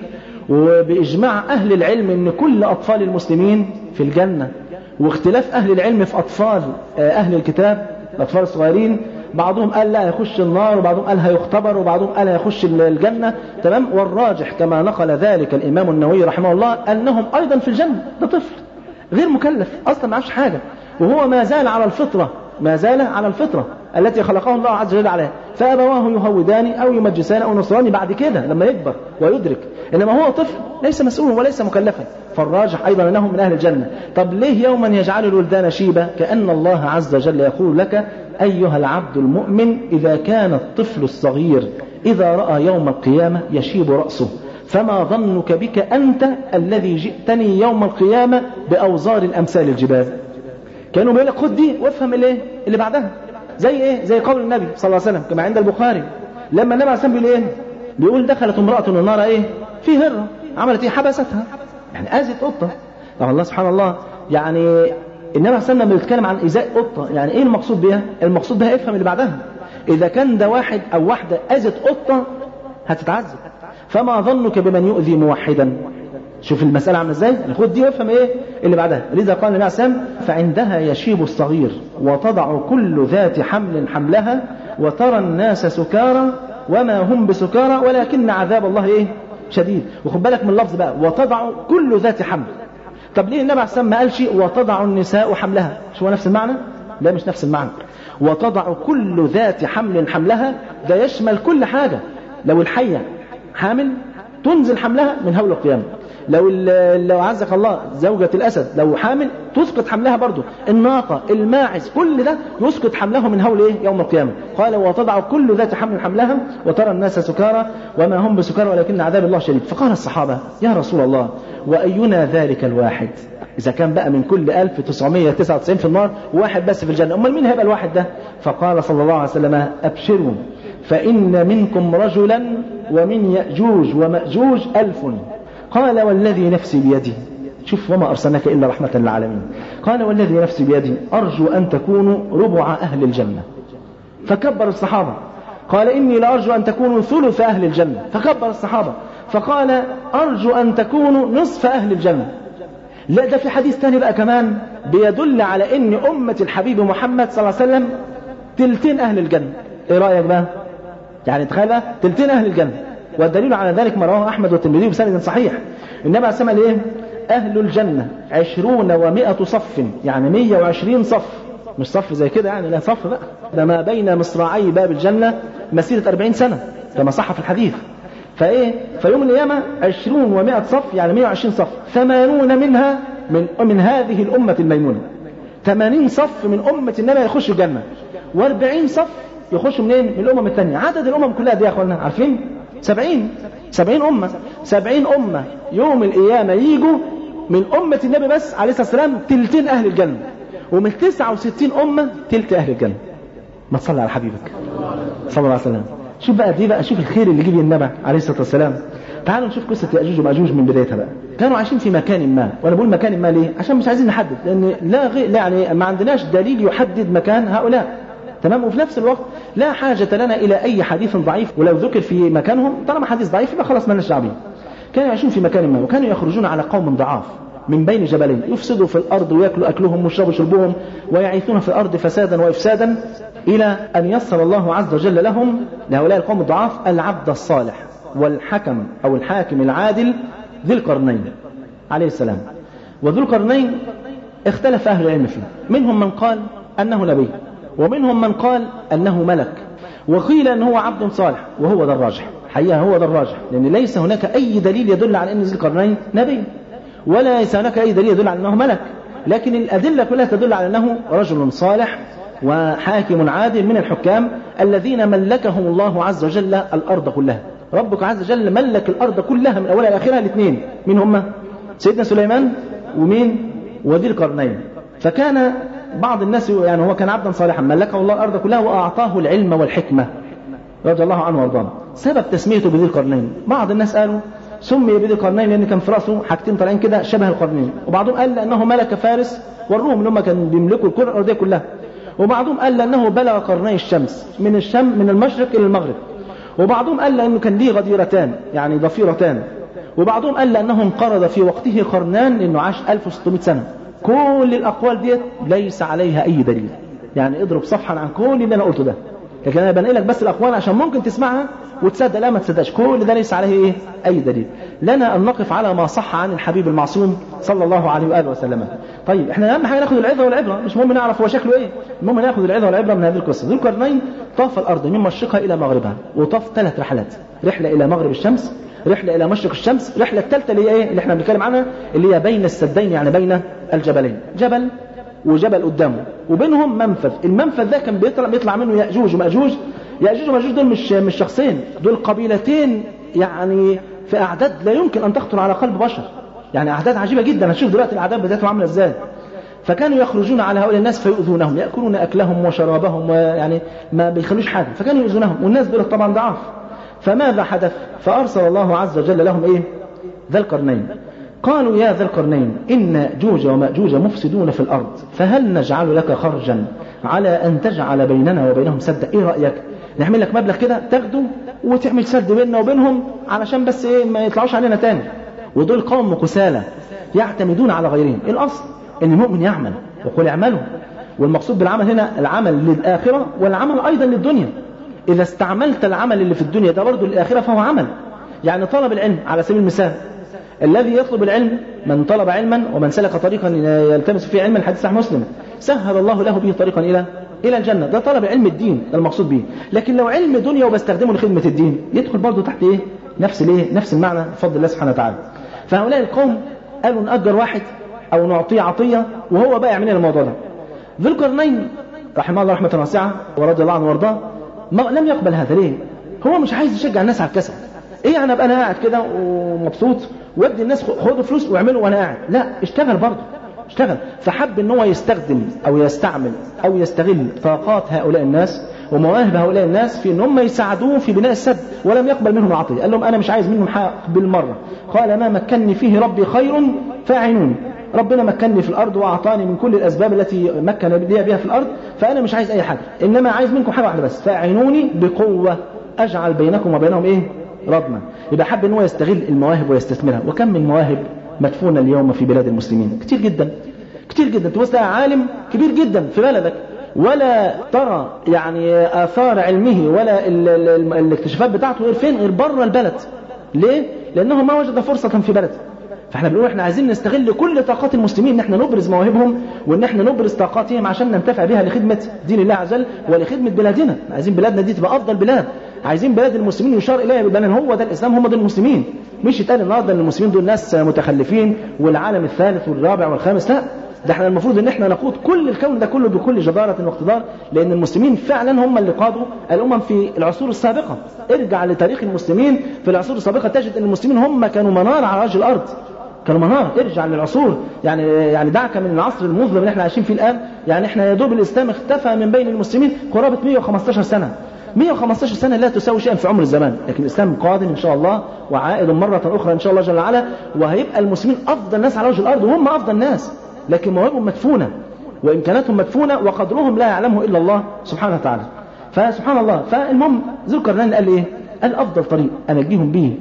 وبإجماع أهل العلم أن كل أطفال المسلمين في الجنة واختلاف أهل العلم في أطفال أهل الكتاب الأطفال الصغيرين بعضهم قال لا يخش النار وبعضهم قال هيختبر وبعضهم قال هيخش الجنة تمام والراجح كما نقل ذلك الإمام النووي رحمه الله أنهم أيضا في الجنة ده طفل غير مكلف أصلا ما عرفش حاجة وهو ما زال على الفطرة ما زال على الفطرة التي خلقه الله عز وجل عليها فأبواه يهودان أو يمجسان أو نصراني بعد كده لما يكبر ويدرك إنما هو طفل ليس مسؤولا وليس مكلفا فالراجح أيضا أنه من أهل الجنة طب ليه يوما يجعل الولدان شيبة كأن الله عز وجل يقول لك أيها العبد المؤمن إذا كان الطفل الصغير إذا رأى يوم القيامة يشيب رأسه فما ظنك بك أنت الذي جئتني يوم القيامة بأوزار الأمثال الجبال كانوا بيقول لك خد دي وافهم الايه اللي بعدها زي ايه زي قول النبي صلى الله عليه وسلم كما عند البخاري لما النبي عليه الصلاه والسلام بيقول ايه بيقول دخلت امراه النار ايه في هره عملت ايه حبستها يعني اذت قطه طب الله سبحان الله يعني النبي عليه الصلاه والسلام بيتكلم عن ايذاء قطه يعني ايه المقصود بها المقصود بها افهم اللي بعدها اذا كان ده واحد او واحده اذت قطه هتتعذب فما ظنك بمن يؤذي موحدا شوف المسألة عاملة ازاي خد دي وافهم ايه اللي بعدها لذا قال النبي عليه الصلاة فعندها يشيب الصغير وتضع كل ذات حمل حملها وترى الناس سكارى وما هم بسكارى ولكن عذاب الله ايه شديد وخد بالك من اللفظ بقى وتضع كل ذات حمل طب ليه النبي عليه الصلاة ما قالش وتضع النساء حملها مش هو نفس المعنى لا مش نفس المعنى وتضع كل ذات حمل حملها ده يشمل كل حاجة لو الحية حامل تنزل حملها من هول القيامة لو لو عزك الله زوجة الأسد لو حامل تسقط حملها برضه الناقة الماعز كل ده يسقط حمله من هول إيه يوم القيامة قال وتضع كل ذات حمل حملها وترى الناس سكارى وما هم بسكارى ولكن عذاب الله شديد فقال الصحابة يا رسول الله وأينا ذلك الواحد إذا كان بقى من كل 1999 في النار واحد بس في الجنة أمال مين هيبقى الواحد ده فقال صلى الله عليه وسلم أبشروا فإن منكم رجلا ومن يأجوج ومأجوج ألف قال والذي نفسي بيده شوف وما أرسلناك إلا رحمة للعالمين قال والذي نفسي بيده أرجو أن تكونوا ربع أهل الجنة فكبر الصحابة قال إني لأرجو أن تكونوا ثلث أهل الجنة فكبر الصحابة فقال أرجو أن تكونوا نصف أهل الجنة لا ده في حديث تاني بقى كمان بيدل على ان أمة الحبيب محمد صلى الله عليه وسلم تلتين أهل الجنة ايه رأيك بقى يعني تخيل بقى تلتين أهل الجنة والدليل على ذلك ما رواه أحمد والترمذي بسند صحيح النبي عليه الصلاة والسلام ايه أهل الجنة عشرون ومائة صف يعني مية وعشرين صف مش صف زي كده يعني لا صف بقى ده ما بين مصراعي باب الجنة مسيرة أربعين سنة كما صح في الحديث فايه فيوم القيامة عشرون ومائة صف يعني مئة وعشرين صف ثمانون منها من من هذه الأمة الميمونة ثمانين صف من أمة النبي يخشوا الجنة واربعين صف يخشوا منين من الأمم الثانية عدد الأمم كلها دي يا أخوانا عارفين سبعين سبعين أمة سبعين أمة يوم القيامة يجوا من أمة النبي بس عليه الصلاة والسلام تلتين أهل الجنة ومن تسعة وستين أمة تلت أهل الجنة ما تصلي على حبيبك صلى الله عليه وسلم شوف بقى دي بقى شوف الخير اللي جه النبي عليه الصلاه والسلام تعالوا نشوف قصه ياجوج وماجوج من بدايتها بقى كانوا عايشين في مكان ما وانا بقول مكان ما ليه عشان مش عايزين نحدد لان لا غير لا يعني ما عندناش دليل يحدد مكان هؤلاء تمام وفي نفس الوقت لا حاجة لنا إلى أي حديث ضعيف ولو ذكر في مكانهم طالما حديث ضعيف يبقى خلاص مالناش دعوه كانوا يعيشون في مكان ما وكانوا يخرجون على قوم ضعاف من بين جبلين يفسدوا في الأرض ويأكلوا أكلهم ويشربوا شربهم ويعيثون في الأرض فسادا وإفسادا إلى أن يسر الله عز وجل لهم لهؤلاء القوم الضعاف العبد الصالح والحكم أو الحاكم العادل ذي القرنين عليه السلام وذو القرنين اختلف أهل العلم فيه منهم من قال أنه نبي ومنهم من قال أنه ملك وقيل أنه هو عبد صالح وهو ده الراجح حقيقة هو ده الراجح لأن ليس هناك أي دليل يدل على أن ذي القرنين نبي ولا ليس هناك أي دليل يدل على أنه ملك لكن الأدلة كلها تدل على أنه رجل صالح وحاكم عادل من الحكام الذين ملكهم الله عز وجل الأرض كلها ربك عز وجل ملك الأرض كلها من أولها لآخرها الاثنين مين هم سيدنا سليمان ومين وذي القرنين فكان بعض الناس يعني هو كان عبدا صالحا ملكه الله الارض كلها واعطاه العلم والحكمه رضي الله عنه وارضاه سبب تسميته بذي القرنين بعض الناس قالوا سمي بذي القرنين لان كان في راسه حاجتين طالعين كده شبه القرنين وبعضهم قال لانه ملك فارس والروم اللي هم كانوا بيملكوا الكره الارضيه كلها وبعضهم قال لانه بلغ قرني الشمس من الشم من المشرق الى المغرب وبعضهم قال لانه كان ليه غديرتان يعني ضفيرتان وبعضهم قال لانه انقرض في وقته قرنان لانه عاش 1600 سنه كل الاقوال ديت ليس عليها اي دليل يعني اضرب صفحا عن كل اللي انا قلته ده لكن انا بنقل لك بس الاقوال عشان ممكن تسمعها وتصدق لا ما تصدقش كل ده ليس عليه ايه اي دليل لنا ان نقف على ما صح عن الحبيب المعصوم صلى الله عليه واله وسلم طيب احنا اهم حاجه ناخد العظه والعبره مش مهم نعرف هو شكله ايه المهم ناخد العظه والعبره من هذه القصه ذو القرنين طاف الارض من مشرقها الى مغربها وطاف ثلاث رحلات رحله الى مغرب الشمس رحله الى مشرق الشمس الرحله الثالثه اللي هي ايه اللي احنا بنتكلم عنها اللي هي بين السدين يعني بين الجبلين جبل وجبل قدامه وبينهم منفذ المنفذ ده كان بيطلع بيطلع منه ياجوج وماجوج ياجوج وماجوج دول مش مش شخصين دول قبيلتين يعني في اعداد لا يمكن ان تخطر على قلب بشر يعني اعداد عجيبه جدا هنشوف دلوقتي الاعداد بتاعتهم عامله ازاي فكانوا يخرجون على هؤلاء الناس فيؤذونهم ياكلون اكلهم وشرابهم ويعني ما بيخلوش حاجه فكانوا يؤذونهم والناس دول طبعا ضعاف فماذا حدث فارسل الله عز وجل لهم ايه ذا القرنين قالوا يا ذا القرنين إن جوج ومأجوج مفسدون في الأرض فهل نجعل لك خرجا على أن تجعل بيننا وبينهم سدا إيه رأيك نعمل لك مبلغ كده تاخده وتعمل سد بيننا وبينهم علشان بس إيه ما يطلعوش علينا تاني ودول قوم كسالى يعتمدون على غيرهم الأصل إن المؤمن يعمل وقل اعملوا والمقصود بالعمل هنا العمل للآخرة والعمل أيضا للدنيا إذا استعملت العمل اللي في الدنيا ده برضه للآخرة فهو عمل يعني طلب العلم على سبيل المثال الذي يطلب العلم من طلب علما ومن سلك طريقا يلتمس فيه علما الحديث صحيح مسلم سهل الله له به طريقا الى الى الجنه ده طلب علم الدين ده المقصود به لكن لو علم دنيا وبستخدمه لخدمه الدين يدخل برضه تحت ايه نفس الايه نفس المعنى بفضل الله سبحانه وتعالى فهؤلاء القوم قالوا نأجر واحد او نعطيه عطيه وهو بقى يعمل لنا الموضوع ده ذو القرنين رحمه الله رحمه واسعه ورضي الله عنه وارضاه لم يقبل هذا ليه هو مش عايز يشجع الناس على الكسل ايه يعني ابقى انا قاعد كده ومبسوط وادي الناس خدوا فلوس واعملوا وانا قاعد لا اشتغل برضه اشتغل فحب ان هو يستخدم او يستعمل او يستغل طاقات هؤلاء الناس ومواهب هؤلاء الناس في ان هم يساعدوه في بناء السد ولم يقبل منهم العطيه قال لهم انا مش عايز منهم حق بالمره قال ما مكنني فيه ربي خير فاعينوني ربنا مكنني في الارض واعطاني من كل الاسباب التي مكن لي بها في الارض فانا مش عايز اي حاجه انما عايز منكم حاجه واحده بس فاعينوني بقوه اجعل بينكم وبينهم ايه رضما يبقى حب ان هو يستغل المواهب ويستثمرها وكم من مواهب مدفونه اليوم في بلاد المسلمين كتير جدا كتير جدا تبص عالم كبير جدا في بلدك ولا ترى يعني اثار علمه ولا ال ال ال الاكتشافات بتاعته غير فين غير بره البلد ليه لانه ما وجد فرصه في بلده فاحنا بنقول احنا عايزين نستغل كل طاقات المسلمين ان احنا نبرز مواهبهم وان احنا نبرز طاقاتهم عشان ننتفع بها لخدمه دين الله عز وجل ولخدمه بلادنا عايزين بلادنا دي تبقى افضل بلاد عايزين بلاد المسلمين يشار اليها بالبنان هو ده الاسلام هم دول المسلمين مش يتقال النهارده ان المسلمين دول ناس متخلفين والعالم الثالث والرابع والخامس لا ده احنا المفروض ان احنا نقود كل الكون ده كله بكل جدارة واقتدار لان المسلمين فعلا هم اللي قادوا الامم في العصور السابقة ارجع لتاريخ المسلمين في العصور السابقة تجد ان المسلمين هم كانوا منار على وجه الارض كانوا منار ارجع للعصور يعني يعني دعك من العصر المظلم اللي احنا عايشين فيه الان يعني احنا يا دوب الاسلام اختفى من بين المسلمين قرابه 115 سنه 115 سنة لا تساوي شيئا في عمر الزمان لكن الإسلام قادم إن شاء الله وعائد مرة أخرى إن شاء الله جل وعلا وهيبقى المسلمين أفضل ناس على وجه الأرض وهم أفضل ناس لكن مواهبهم مدفونة وإمكاناتهم مدفونة وقدرهم لا يعلمه إلا الله سبحانه وتعالى فسبحان الله فالمهم ذو القرنين قال إيه قال أفضل طريق أنجيهم به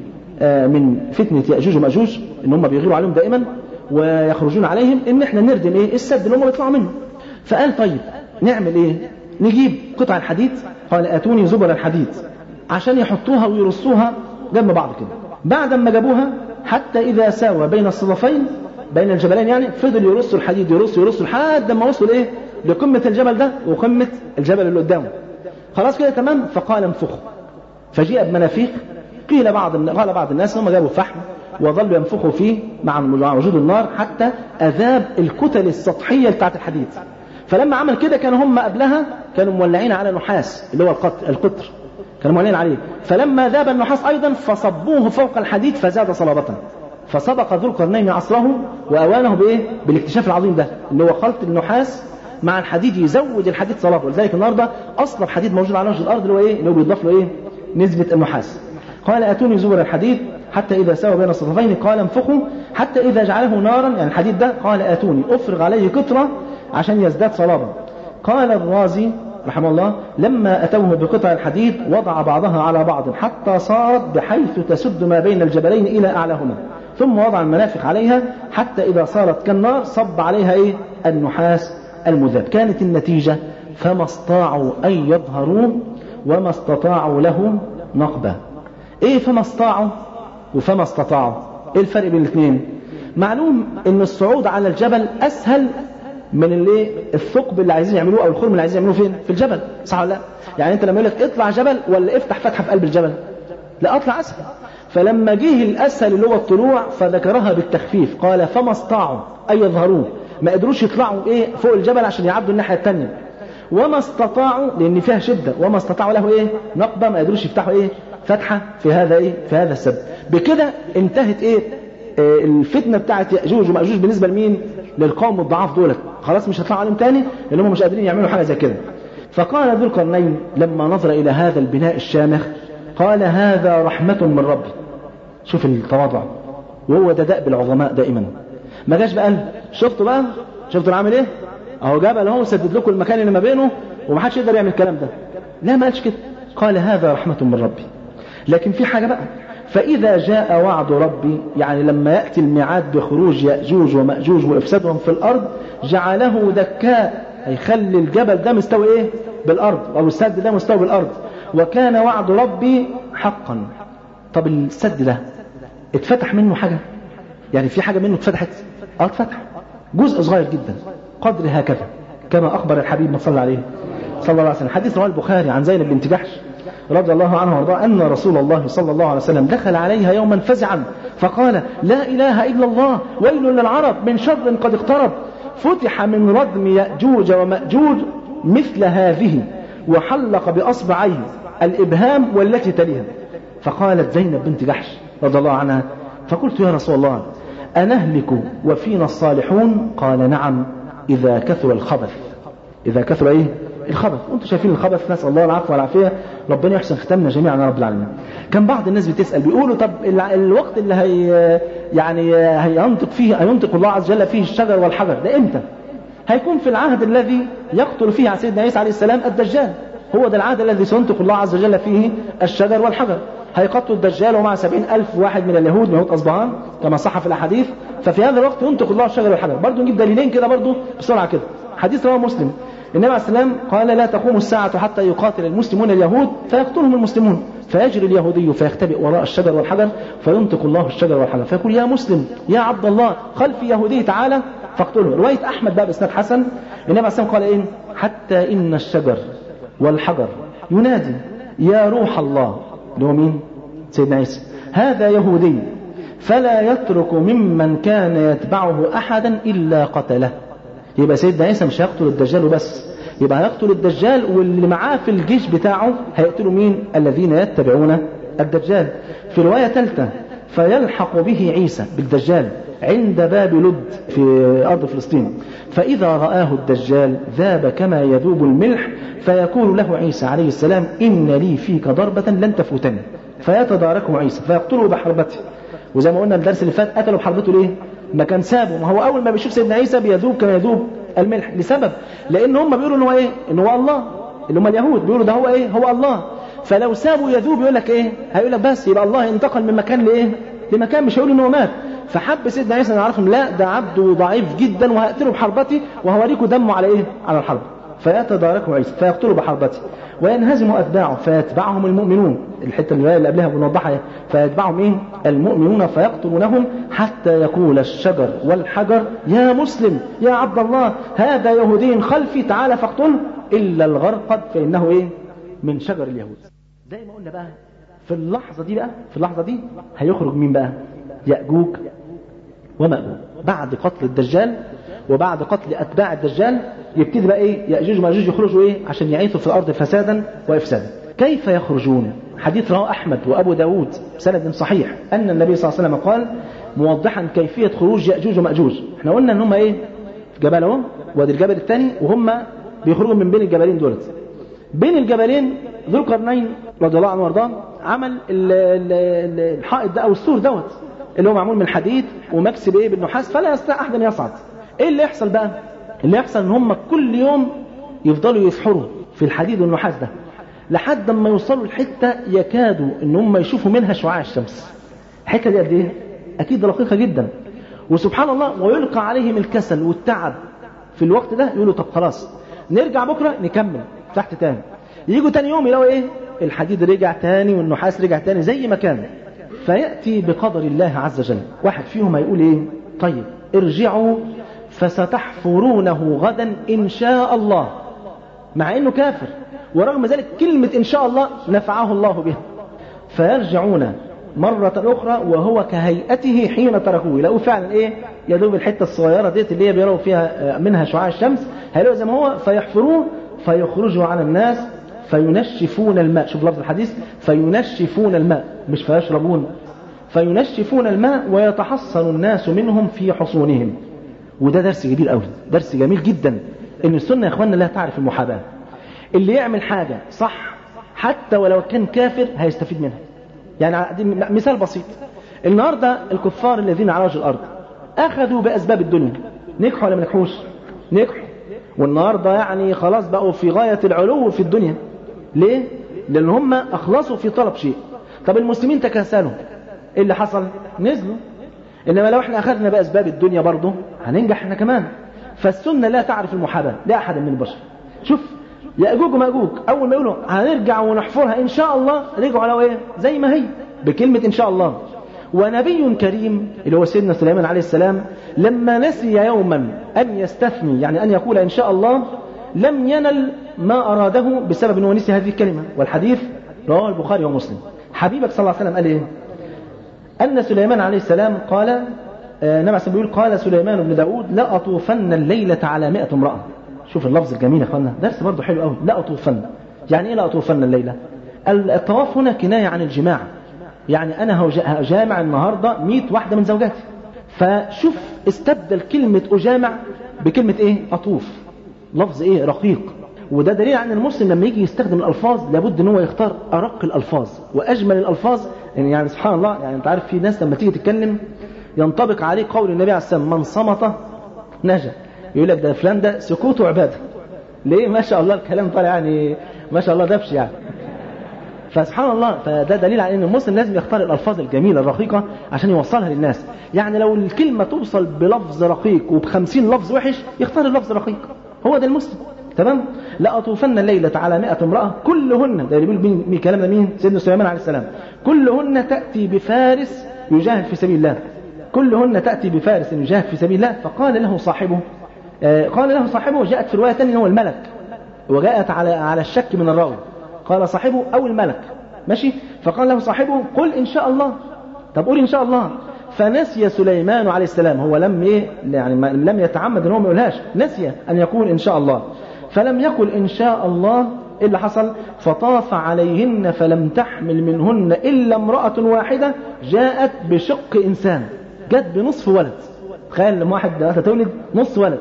من فتنة يأجوج ومأجوج إن هم بيغيروا عليهم دائما ويخرجون عليهم إن إحنا نردم إيه السد اللي هم بيطلعوا منه فقال طيب نعمل إيه نجيب قطع الحديد قال اتوني زبر الحديد عشان يحطوها ويرصوها جنب بعض كده بعد ما جابوها حتى اذا ساوى بين الصدفين بين الجبلين يعني فضل يرصوا الحديد يرصوا يرصوا لحد ما وصلوا لايه لقمه الجبل ده وقمه الجبل اللي قدامه خلاص كده تمام فقال انفخوا فجيء بمنافيخ قيل بعض قال بعض الناس هم جابوا فحم وظلوا ينفخوا فيه مع وجود النار حتى اذاب الكتل السطحيه بتاعت الحديد فلما عمل كده كانوا هم قبلها كانوا مولعين على نحاس اللي هو القطر, القطر كانوا مولعين عليه فلما ذاب النحاس ايضا فصبوه فوق الحديد فزاد صلابه فسبق ذو القرنين عصره واوانه بايه بالاكتشاف العظيم ده اللي هو خلط النحاس مع الحديد يزود الحديد صلابه ولذلك النهارده اصلب حديد موجود على وجه الارض اللي هو ايه اللي هو بيضاف له ايه نسبه النحاس قال اتوني زبر الحديد حتى اذا ساوى بين الصفين قال انفخوا حتى اذا جعله نارا يعني الحديد ده قال اتوني افرغ عليه قطره عشان يزداد صلابه قال الرازي رحمه الله لما أتوه بقطع الحديد وضع بعضها على بعض حتى صارت بحيث تسد ما بين الجبلين إلى أعلاهما ثم وضع المنافخ عليها حتى إذا صارت كالنار صب عليها إيه؟ النحاس المذاب كانت النتيجة فما استطاعوا أن يظهروه وما استطاعوا له نقبة إيه فما استطاعوا وفما استطاعوا إيه الفرق بين الاثنين معلوم ان الصعود على الجبل اسهل من الايه الثقب اللي عايزين يعملوه او الخرم اللي عايزين يعملوه فين في الجبل صح ولا لا يعني انت لما يقول لك اطلع جبل ولا افتح فتحه في قلب الجبل لا اطلع اسهل فلما جه الاسهل اللي هو الطلوع فذكرها بالتخفيف قال فما استطاعوا ان يظهروه ما قدروش يطلعوا ايه فوق الجبل عشان يعدوا الناحيه الثانيه وما استطاعوا لان فيها شده وما استطاعوا له ايه نقبه ما قدروش يفتحوا ايه فتحه في هذا ايه في هذا السد بكده انتهت ايه آه، الفتنه بتاعت ياجوج وماجوج بالنسبه لمين للقوم الضعاف دولت خلاص مش هيطلعوا عليهم تاني لان هم مش قادرين يعملوا حاجه زي كده فقال ذو القرنين لما نظر الى هذا البناء الشامخ قال هذا رحمه من ربي شوف التواضع وهو ده دأب العظماء دائما ما جاش بقى قال شفتوا بقى شفتوا انا عامل ايه اهو جبل اهو سدد لكم المكان اللي ما بينه ومحدش يقدر يعمل الكلام ده لا ما قالش كده قال هذا رحمه من ربي لكن في حاجه بقى فإذا جاء وعد ربي يعني لما يأتي الميعاد بخروج يأجوج ومأجوج وإفسادهم في الأرض جعله دكاء هيخلي الجبل ده مستوي إيه بالأرض أو السد ده مستوي بالأرض وكان وعد ربي حقا طب السد ده اتفتح منه حاجة يعني في حاجة منه اتفتحت اه اتفتح جزء صغير جدا قدر هكذا كما أخبر الحبيب ما صلى عليه صلى الله عليه وسلم حديث رواه البخاري عن زينب بنت جحش رضي الله عنه وارضاه أن رسول الله صلى الله عليه وسلم دخل عليها يوما فزعا فقال لا إله إلا الله ويل للعرب من شر قد اقترب فتح من ردم يأجوج ومأجوج مثل هذه وحلق بأصبعيه الإبهام والتي تليها فقالت زينب بنت جحش رضي الله عنها فقلت يا رسول الله أنهلك وفينا الصالحون قال نعم إذا كثر الخبث إذا كثر إيه الخبث وانتم شايفين الخبث نسأل الله العفو والعافية ربنا يحسن ختامنا جميعا يا رب العالمين كان بعض الناس بتسأل بيقولوا طب الع- الوقت اللي هي يعني هينطق فيه هينطق الله عز وجل فيه الشجر والحجر ده امتى هيكون في العهد الذي يقتل فيه على سيدنا عيسى عليه السلام الدجال هو ده العهد الذي سينطق الله عز وجل فيه الشجر والحجر هيقتل الدجال ومع سبعين ألف واحد من اليهود من يهود أصبهان كما صح في الأحاديث ففي هذا الوقت ينطق الله الشجر والحجر برضه نجيب دليلين كده برضه بسرعة كده حديث رواه مسلم النبي عليه السلام قال لا تقوم الساعة حتى يقاتل المسلمون اليهود فيقتلهم المسلمون فيجري اليهودي فيختبئ وراء الشجر والحجر فينطق الله الشجر والحجر فيقول يا مسلم يا عبد الله خلف يهودي تعالى فاقتله رواية أحمد بقى بإسناد حسن النبي عليه السلام قال إيه حتى إن الشجر والحجر ينادي يا روح الله اللي هو مين سيدنا عيسى هذا يهودي فلا يترك ممن كان يتبعه أحدا إلا قتله يبقى سيدنا عيسى مش هيقتل الدجال وبس يبقى هيقتل الدجال واللي معاه في الجيش بتاعه هيقتلوا مين الذين يتبعون الدجال في رواية ثالثة فيلحق به عيسى بالدجال عند باب لد في أرض فلسطين فإذا رآه الدجال ذاب كما يذوب الملح فيقول له عيسى عليه السلام إن لي فيك ضربة لن تفوتني فيتداركه عيسى فيقتله بحربته وزي ما قلنا الدرس اللي فات قتلوا بحربته ليه؟ ما كان سابه ما هو اول ما بيشوف سيدنا عيسى بيذوب كما يذوب الملح لسبب لان هم بيقولوا ان هو ايه؟ ان هو الله اللي هم اليهود بيقولوا ده هو ايه؟ هو الله فلو سابه يذوب يقول لك ايه؟ هيقول لك بس يبقى الله انتقل من مكان لايه؟ لمكان مش هيقول ان هو مات فحب سيدنا عيسى ان يعرفهم لا ده عبد ضعيف جدا وهقتله بحربتي وهوريكم دمه على ايه؟ على الحرب فيتداركه عيسى فيقتله بحربته وينهزم اتباعه فيتبعهم المؤمنون الحته اللي اللي قبلها بنوضحها فيتبعهم ايه المؤمنون فيقتلونهم حتى يقول الشجر والحجر يا مسلم يا عبد الله هذا يهودي خلفي تعالى فاقتله الا الغرقد فانه ايه من شجر اليهود زي ما قلنا بقى في اللحظه دي بقى في اللحظه دي هيخرج مين بقى ياجوج ومأجوج بعد قتل الدجال وبعد قتل أتباع الدجال يبتدي بقى إيه يأجوج ومأجوج يخرجوا إيه عشان يعيثوا في الأرض فسادا وإفسادا كيف يخرجون حديث رواه أحمد وأبو داود بسند صحيح أن النبي صلى الله عليه وسلم قال موضحا كيفية خروج يأجوج ومأجوج احنا قلنا ان هم ايه جبل اهو وادي الجبل الثاني وهم بيخرجوا من بين الجبلين دولت بين الجبلين ذو القرنين رضي الله عنه وارضاه عمل ال- ال- ال- الحائط ده او السور دوت اللي هو معمول من حديد ومكسي بايه بالنحاس فلا يستطيع احد ان يصعد ايه اللي يحصل بقى اللي يحصل ان هم كل يوم يفضلوا يفحروا في الحديد والنحاس ده لحد ما يوصلوا لحته يكادوا ان هم يشوفوا منها شعاع الشمس الحته دي قد ايه اكيد رقيقه جدا وسبحان الله ويلقى عليهم الكسل والتعب في الوقت ده يقولوا طب خلاص نرجع بكره نكمل تحت تاني يجوا تاني يوم يلاقوا ايه الحديد رجع تاني والنحاس رجع تاني زي ما كان فياتي بقدر الله عز وجل واحد فيهم هيقول ايه طيب ارجعوا فستحفرونه غدا ان شاء الله مع انه كافر ورغم ذلك كلمه ان شاء الله نفعه الله بها فيرجعون مرة أخرى وهو كهيئته حين تركوه يلاقوه فعلا إيه يا دوب الحتة الصغيرة ديت اللي هي بيروا فيها منها شعاع الشمس هيلاقوا زي ما هو فيحفروه فيخرجوا على الناس فينشفون الماء شوف لفظ الحديث فينشفون الماء مش فيشربون فينشفون الماء ويتحصن الناس منهم في حصونهم وده درس جميل قوي درس جميل جدا ان السنه يا اخواننا لا تعرف المحاباه اللي يعمل حاجه صح حتى ولو كان كافر هيستفيد منها يعني دي مثال بسيط النهارده الكفار الذين على وجه الارض اخذوا باسباب الدنيا نجحوا ولا ما نجحوش نجحوا والنهارده يعني خلاص بقوا في غايه العلو في الدنيا ليه لان هم اخلصوا في طلب شيء طب المسلمين تكاسلوا ايه اللي حصل نزلوا انما لو احنا اخذنا باسباب الدنيا برضه هننجح احنا كمان فالسنه لا تعرف المحاباه لاحد من البشر شوف ياجوج وماجوج اول ما يقولوا هنرجع ونحفرها ان شاء الله رجعوا لو ايه زي ما هي بكلمه ان شاء الله ونبي كريم اللي هو سيدنا سليمان عليه السلام لما نسي يوما ان يستثني يعني ان يقول ان شاء الله لم ينل ما اراده بسبب انه نسي هذه الكلمه والحديث رواه البخاري ومسلم حبيبك صلى الله عليه وسلم قال ايه ان سليمان عليه السلام قال آه نبع بيقول قال سليمان بن داود لا اطوفن الليله على مئة امراه شوف اللفظ الجميل يا اخوانا درس برضه حلو قوي لا اطوفن يعني ايه لا اطوفن الليله الطواف هنا كنايه عن الجماع يعني انا هجامع النهارده 100 واحده من زوجاتي فشوف استبدل كلمه اجامع بكلمه ايه اطوف لفظ ايه رقيق وده دليل عن المسلم لما يجي يستخدم الالفاظ لابد ان هو يختار ارق الالفاظ واجمل الالفاظ يعني, يعني سبحان الله يعني انت عارف في ناس لما تيجي تتكلم ينطبق عليه قول النبي عليه السلام من صمت نجا يقول لك ده فلان ده سكوته عباده ليه ما شاء الله الكلام طالع يعني ما شاء الله دبش يعني فسبحان الله فده دليل على ان المسلم لازم يختار الالفاظ الجميله الرقيقه عشان يوصلها للناس يعني لو الكلمه توصل بلفظ رقيق وبخمسين لفظ وحش يختار اللفظ الرقيق هو ده المسلم تمام لا اطوفن الليله على مئة امراه كلهن ده اللي بيقول مين الكلام ده مين سيدنا سليمان عليه السلام كلهن تاتي بفارس يجاهد في سبيل الله كلهن تاتي بفارس يجاهد في سبيل الله فقال له صاحبه آه قال له صاحبه جاءت في روايه ثانيه هو الملك وجاءت على على الشك من الراوي قال صاحبه او الملك ماشي فقال له صاحبه قل ان شاء الله طب قول ان شاء الله فنسي سليمان عليه السلام هو لم ايه يعني لم يتعمد ان هو ما يقولهاش نسي ان يقول ان شاء الله فلم يقل ان شاء الله ايه اللي حصل فطاف عليهن فلم تحمل منهن الا امراه واحده جاءت بشق انسان جت بنصف ولد تخيل لما واحد تولد نص ولد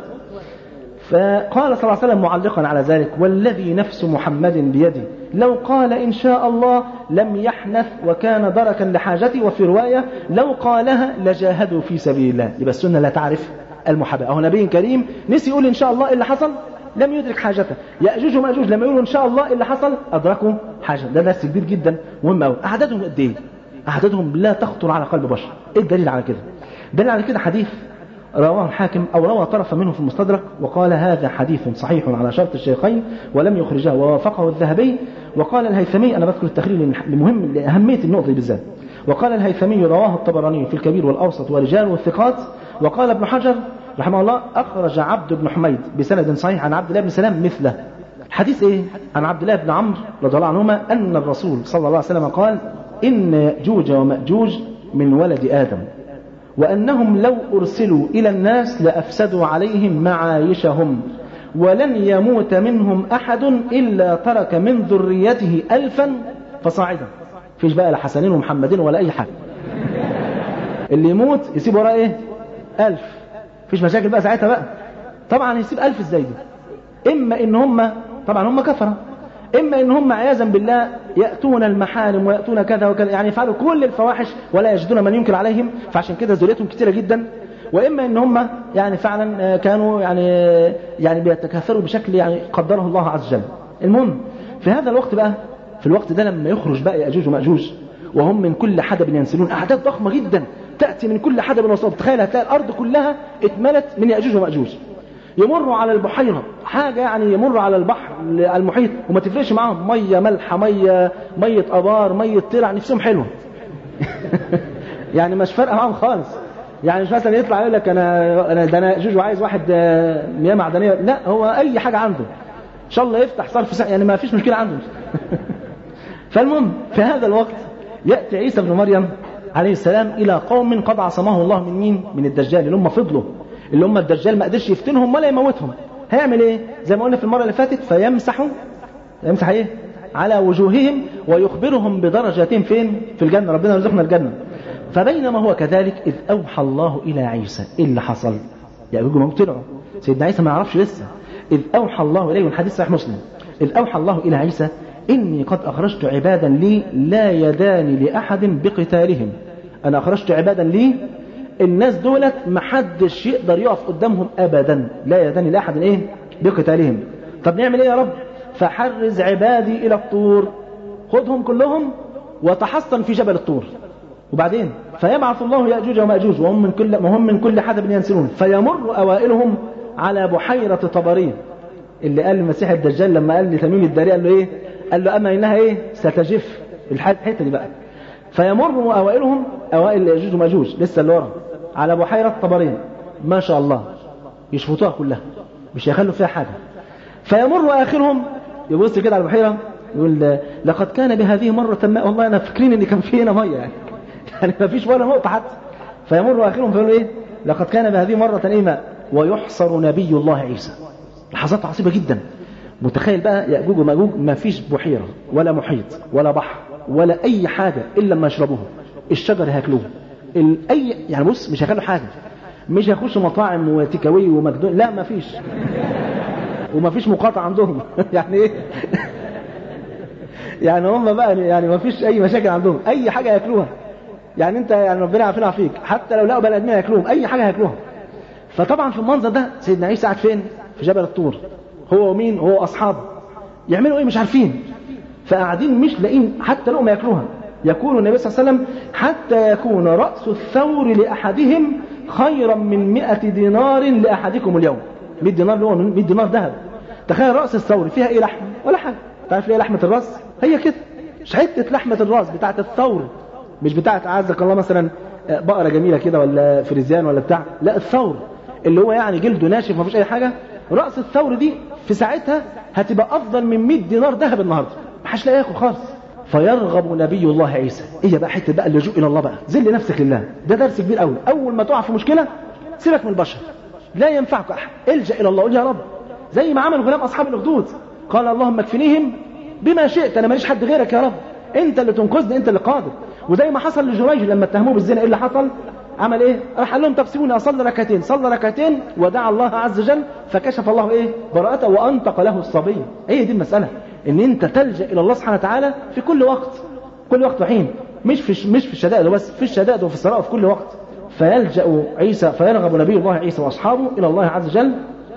فقال صلى الله عليه وسلم معلقا على ذلك والذي نفس محمد بيده لو قال إن شاء الله لم يحنث وكان دركا لحاجتي وفي رواية لو قالها لجاهدوا في سبيل الله يبقى السنة لا تعرف المحاباة أهو نبي كريم نسي يقول إن شاء الله إيه اللي حصل لم يدرك حاجته يأجوج ومأجوج لما يقولوا إن شاء الله إيه اللي حصل أدركوا حاجة ده درس كبير جدا مهم قوي أعدادهم قد إيه أعدادهم لا تخطر على قلب بشر إيه الدليل على كده دليل على كده حديث رواه الحاكم أو روى طرفا منه في المستدرك وقال هذا حديث صحيح على شرط الشيخين ولم يخرجاه ووافقه الذهبي وقال الهيثمي أنا بذكر التخريج لمهم لأهمية النقطة دي بالذات وقال الهيثمي رواه الطبراني في الكبير والأوسط ورجال الثقات وقال ابن حجر رحمه الله أخرج عبد بن حميد بسند صحيح عن عبد الله بن سلام مثله حديث إيه؟ عن عبد الله بن عمرو رضي الله عنهما أن الرسول صلى الله عليه وسلم قال إن يأجوج ومأجوج من ولد آدم وأنهم لو أرسلوا إلى الناس لأفسدوا عليهم معايشهم ولن يموت منهم أحد إلا ترك من ذريته ألفا فصاعدا فيش بقى لا حسنين ومحمدين ولا أي حاجة اللي يموت يسيب وراه إيه ألف فيش مشاكل بقى ساعتها بقى طبعا يسيب ألف ازاي دي إما إن هم طبعا هم كفرة إما إن هم عياذا بالله يأتون المحارم ويأتون كذا وكذا يعني يفعلوا كل الفواحش ولا يجدون من ينكر عليهم فعشان كده ذريتهم كثيرة جدا واما ان هم يعني فعلا كانوا يعني يعني بيتكاثروا بشكل يعني قدره الله عز وجل. المهم في هذا الوقت بقى في الوقت ده لما يخرج بقى ياجوج وماجوج وهم من كل حدب ينسلون اعداد ضخمه جدا تاتي من كل حدب وصوب تخيل هتلاقي الارض كلها اتملت من ياجوج وماجوج. يمروا على البحيره حاجه يعني يمروا على البحر المحيط وما تفرقش معاهم ميه مالحه ميه ميه ابار ميه ترع نفسهم حلوه. يعني مش فارقه معاهم خالص. يعني مش مثلا يطلع يقول لك انا انا ده انا جوج وعايز واحد مياه معدنيه لا هو اي حاجه عنده ان شاء الله يفتح صرف ساعة يعني ما فيش مشكله عنده فالمهم في هذا الوقت ياتي عيسى بن مريم عليه السلام الى قوم قد عصمه الله من مين من الدجال اللي هم فضلوا اللي هم الدجال ما قدرش يفتنهم ولا يموتهم هيعمل ايه زي ما قلنا في المره اللي فاتت فيمسح يمسح ايه على وجوههم ويخبرهم بدرجاتهم فين في الجنه ربنا يرزقنا الجنه فبينما هو كذلك إذ أوحى الله إلى عيسى إيه اللي حصل يأجوج ومأجوج طلعوا سيدنا عيسى ما يعرفش لسه إذ أوحى الله إليه والحديث صحيح مسلم إذ أوحى الله إلى عيسى إني قد أخرجت عبادا لي لا يدان لأحد بقتالهم أنا أخرجت عبادا لي الناس دولت محدش يقدر يقف قدامهم أبدا لا يدان لأحد إيه بقتالهم طب نعمل إيه يا رب فحرز عبادي إلى الطور خذهم كلهم وتحصن في جبل الطور وبعدين فيبعث الله يأجوج ومأجوج وهم من كل وهم من كل حدب ينسلون فيمر أوائلهم على بحيرة طبرين اللي قال المسيح الدجال لما قال لتميم الداري قال له إيه؟ قال له أما إنها إيه؟ ستجف الحتة دي بقى فيمر أوائلهم أوائل يأجوج ومأجوج لسه اللي ورا على بحيرة طبرين ما شاء الله يشفطوها كلها مش يخلوا فيها حاجة فيمر آخرهم يبص كده على البحيرة يقول لقد كان بهذه مرة ماء والله أنا فاكرين إن كان في هنا مية يعني يعني ما فيش ولا نقطة حتى فيمر آخرهم فيقول إيه لقد كان بهذه مرة إيه ماء ويحصر نبي الله عيسى لحظات عصيبة جدا متخيل بقى يأجوج ومأجوج ما فيش بحيرة ولا محيط ولا بحر ولا أي حاجة إلا ما يشربوها الشجر هياكلوه أي يعني بص مش هيخلوا حاجة مش هيخشوا مطاعم وتيكاوي وماكدونالدز لا ما فيش وما فيش مقاطعة عندهم يعني ايه يعني هم بقى يعني ما فيش اي مشاكل عندهم اي حاجة ياكلوها يعني انت يعني ربنا يعافينا فيك حتى لو لقوا بني ادمين ياكلوهم اي حاجة ياكلوها فطبعا في المنظر ده سيدنا عيسى قاعد فين في جبل الطور هو ومين هو اصحابه يعملوا ايه مش عارفين فقاعدين مش لاقين حتى لقمه ياكلوها يقول النبي صلى الله عليه وسلم حتى يكون رأس الثور لأحدهم خيرا من مئة دينار لأحدكم اليوم 100 دينار اللي هو 100 دينار ذهب تخيل رأس الثور فيها ايه لحم ولا حاجة تعرف ايه لحمة الراس هي كده مش حتة لحمة الراس بتاعة الثور مش بتاعة أعزك الله مثلا بقرة جميلة كده ولا فريزيان ولا بتاع لا الثور اللي هو يعني جلده ناشف ما فيش أي حاجة رأس الثور دي في ساعتها هتبقى أفضل من 100 دينار ذهب النهاردة ما حدش لاقي ياكل خالص فيرغب نبي الله عيسى ايه بقى حته بقى اللجوء الى الله بقى ذل نفسك لله ده درس كبير قوي اول ما تقع في مشكله سيبك من البشر لا ينفعك احد الجا الى الله قول يا رب زي ما عمل غلام اصحاب الاخدود قال اللهم اكفنيهم بما شئت انا ماليش حد غيرك يا رب انت اللي تنقذني انت اللي قادر وزي ما حصل لجريج لما اتهموه بالزنا ايه اللي حصل عمل ايه راح قال لهم طب سيبوني اصلي ركعتين صلى ركعتين ودعا الله عز وجل فكشف الله ايه براءته وانطق له الصبي هي دي المساله ان انت تلجا الى الله سبحانه وتعالى في كل وقت كل وقت وحين مش في مش في الشدائد بس في الشدائد وفي الثراء في كل وقت فيلجا عيسى فيرغب نبي الله عيسى واصحابه الى الله عز وجل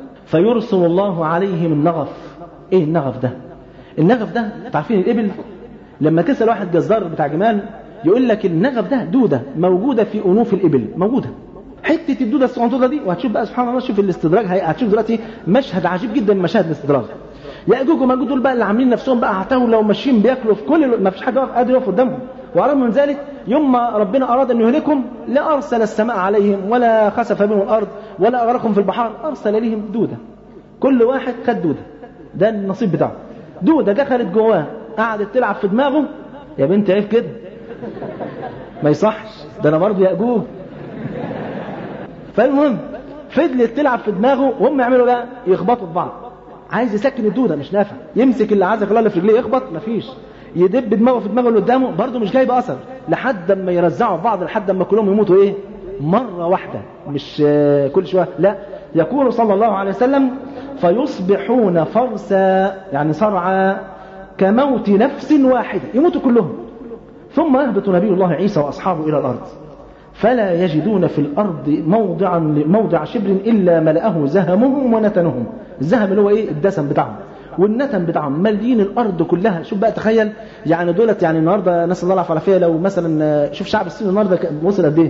فيرسل الله عليهم النغف ايه النغف ده النغف ده عارفين الابل لما تسال واحد جزار بتاع جمال يقول لك النغف ده دوده موجوده في انوف الابل موجوده حته الدوده الصغنطوطه دي وهتشوف بقى سبحان الله شوف الاستدراج هتشوف دلوقتي مشهد عجيب جدا من مشاهد الاستدراج ياجوج وماجوج دول بقى اللي عاملين نفسهم بقى عتاوله وماشيين بياكلوا في كل ما فيش حد واقف قادر يقف قدامهم ورغم من ذلك يوم ما ربنا اراد ان يهلكهم لا ارسل السماء عليهم ولا خسف بهم الارض ولا اغرقهم في البحار ارسل لهم دوده كل واحد خد دوده ده النصيب بتاعه دوده دخلت جواه قعدت تلعب في دماغه يا بنت عيب كده ما يصحش ده انا برضه ياجوج فالمهم فضلت تلعب في دماغه وهم يعملوا بقى يخبطوا في بعض عايز يسكن الدوده مش نافع يمسك اللي عايزك الله اللي في رجليه يخبط مفيش يدب دماغه في دماغه اللي قدامه برضه مش جايب اثر لحد اما يرزعوا في بعض لحد اما كلهم يموتوا ايه مرة واحدة مش آه، كل شوية لا يقول صلى الله عليه وسلم فيصبحون فرسا يعني صرعى كموت نفس واحدة يموتوا كلهم ثم يهبط نبي الله عيسى وأصحابه إلى الأرض فلا يجدون في الأرض موضعا موضع شبر إلا ملأه زهمهم ونتنهم الزهم اللي هو إيه الدسم بتاعهم والنتن بتاعهم مالين الارض كلها شوف بقى تخيل يعني دولت يعني النهارده نسال الله العافيه والعافيه لو مثلا شوف شعب الصين النهارده كان وصل قد ايه؟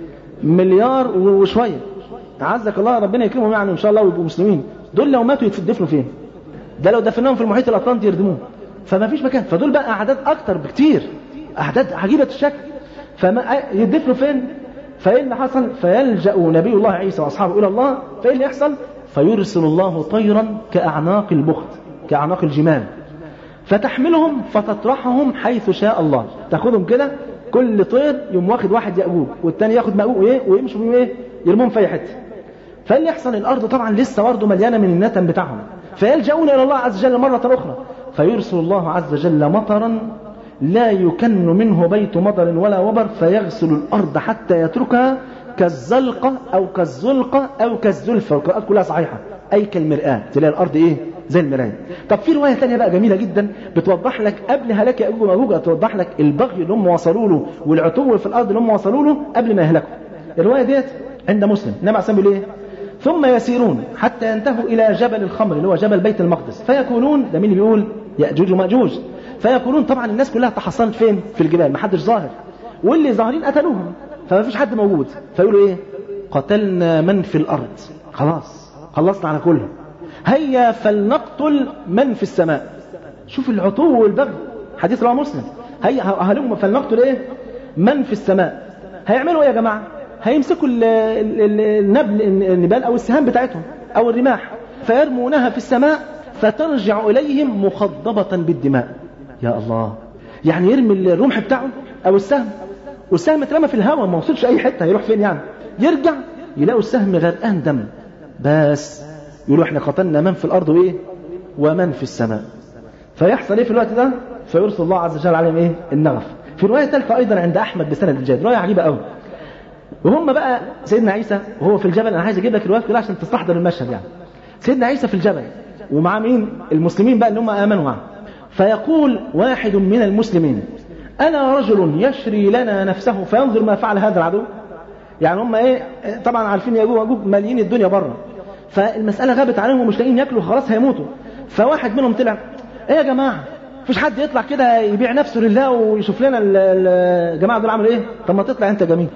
مليار وشويه عزك الله ربنا يكرمهم يعني ان شاء الله ويبقوا مسلمين دول لو ماتوا يتدفنوا فين؟ ده لو دفناهم في المحيط الاطلنطي يردموه فما فيش مكان فدول بقى اعداد اكتر بكتير اعداد عجيبه الشكل فما يدفنوا فين؟ فايه اللي حصل؟ فيلجا نبي الله عيسى واصحابه الى الله فايه اللي يحصل؟ فيرسل الله طيرا كاعناق البخت كأعناق الجمال فتحملهم فتطرحهم حيث شاء الله تاخدهم كده كل طير يوم واخد واحد يأجوج والتاني ياخد مأجوج ايه ويمشوا بيه ايه يرموهم في اي حته فاللي يحصل الارض طبعا لسه برضه مليانه من النتن بتاعهم فيلجؤون الى الله عز وجل مره اخرى فيرسل الله عز وجل مطرا لا يكن منه بيت مطر ولا وبر فيغسل الارض حتى يتركها كالزلقه او كالزلقه او كالزلفه القراءات كلها صحيحه اي كالمراه تلاقي الارض ايه زي المرايه طب في روايه ثانيه بقى جميله جدا بتوضح لك قبل هلاك ياجوج وماجوج توضح لك البغي اللي هم وصلوا له والعتو في الارض اللي هم وصلوا له قبل ما يهلكوا الروايه ديت عند مسلم النبي عليه الصلاه ايه ثم يسيرون حتى ينتهوا الى جبل الخمر اللي هو جبل بيت المقدس فيكونون ده مين اللي بيقول ياجوج وماجوج فيكونون طبعا الناس كلها تحصنت فين في الجبال ما حدش ظاهر واللي ظاهرين قتلوهم فما فيش حد موجود فيقولوا ايه قتلنا من في الارض خلاص خلصنا على كلهم هيا فلنقتل من في السماء شوف العتو والبغي حديث رواه مسلم هيا هلم فلنقتل ايه من في السماء هيعملوا ايه يا جماعه هيمسكوا ال- ال- ال- النبل النبال او السهام بتاعتهم او الرماح فيرمونها في السماء فترجع اليهم مخضبه بالدماء يا الله يعني يرمي الرمح بتاعه او السهم والسهم اترمى في الهواء ما وصلش اي حته هيروح فين يعني يرجع يلاقوا السهم غرقان دم بس يقولوا احنا قتلنا من في الارض وايه ومن في السماء فيحصل ايه في الوقت ده فيرسل الله عز وجل عليهم ايه النغف في روايه ثالثه ايضا عند احمد بسند الجاد روايه عجيبه قوي وهم بقى سيدنا عيسى وهو في الجبل انا عايز اجيب لك الروايات كلها عشان تستحضر المشهد يعني سيدنا عيسى في الجبل ومع مين المسلمين بقى اللي هم امنوا معه فيقول واحد من المسلمين انا رجل يشري لنا نفسه فينظر ما فعل هذا العدو يعني هم ايه طبعا عارفين ياجوج وماجوج ماليين الدنيا بره فالمساله غابت عليهم ومش لاقيين ياكلوا خلاص هيموتوا فواحد منهم طلع ايه يا جماعه مفيش حد يطلع كده يبيع نفسه لله ويشوف لنا ال- ال- الجماعه دول عملوا ايه طب ما تطلع انت جميل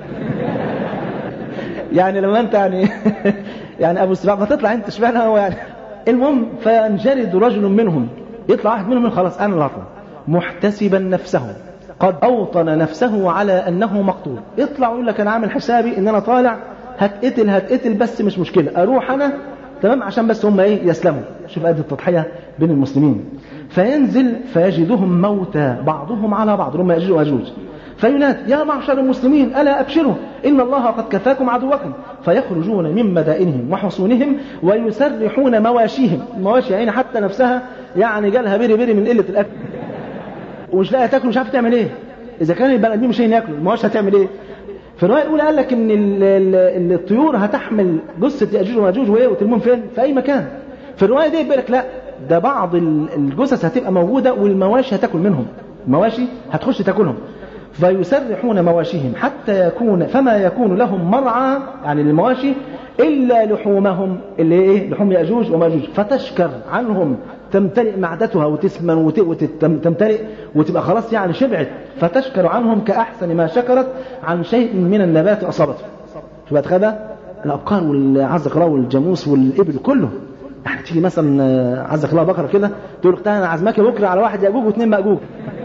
يعني لما انت يعني يعني ابو سباع ما تطلع انت اشمعنى هو يعني المهم فينجرد رجل منهم يطلع واحد منهم خلاص انا اللي هطلع محتسبا نفسه قد اوطن نفسه على انه مقتول يطلع ويقول لك انا عامل حسابي ان انا طالع هتقتل هتقتل بس مش مشكله اروح انا تمام عشان بس هم ايه يسلموا شوف قد التضحيه بين المسلمين فينزل فيجدهم موتى بعضهم على بعض هم ياجوج واجوج فينادي يا معشر المسلمين ألا أبشروا إن الله قد كفاكم عدوكم فيخرجون من مدائنهم وحصونهم ويسرحون مواشيهم المواشي يعني حتى نفسها يعني جالها بيري بيري من قلة الأكل ومش لاقي تاكل مش عارف تعمل ايه اذا كان البني ادمين مش ياكلوا المواشي هتعمل ايه في الروايه الاولى قال لك ان ال- ال- الطيور هتحمل جثه ياجوج وماجوج وايه وترميهم فين في اي مكان في الروايه دي بيقول لك لا ده بعض ال- الجثث هتبقى موجوده والمواشي هتاكل منهم المواشي هتخش تاكلهم فيسرحون مواشيهم حتى يكون فما يكون لهم مرعى يعني للمواشي الا لحومهم اللي هي ايه لحوم ياجوج وماجوج فتشكر عنهم تمتلئ معدتها وتسمن وت- وتمتلئ وتبقى خلاص يعني شبعت فتشكر عنهم كاحسن ما شكرت عن شيء من النبات اصابته شوف تخيل الابقار والعزك الله والجاموس والابل كله يعني تيجي مثلا آه، عزك الله بقره كده تقول اختها انا عازماكي بكره على واحد ياجوج واثنين ماجوج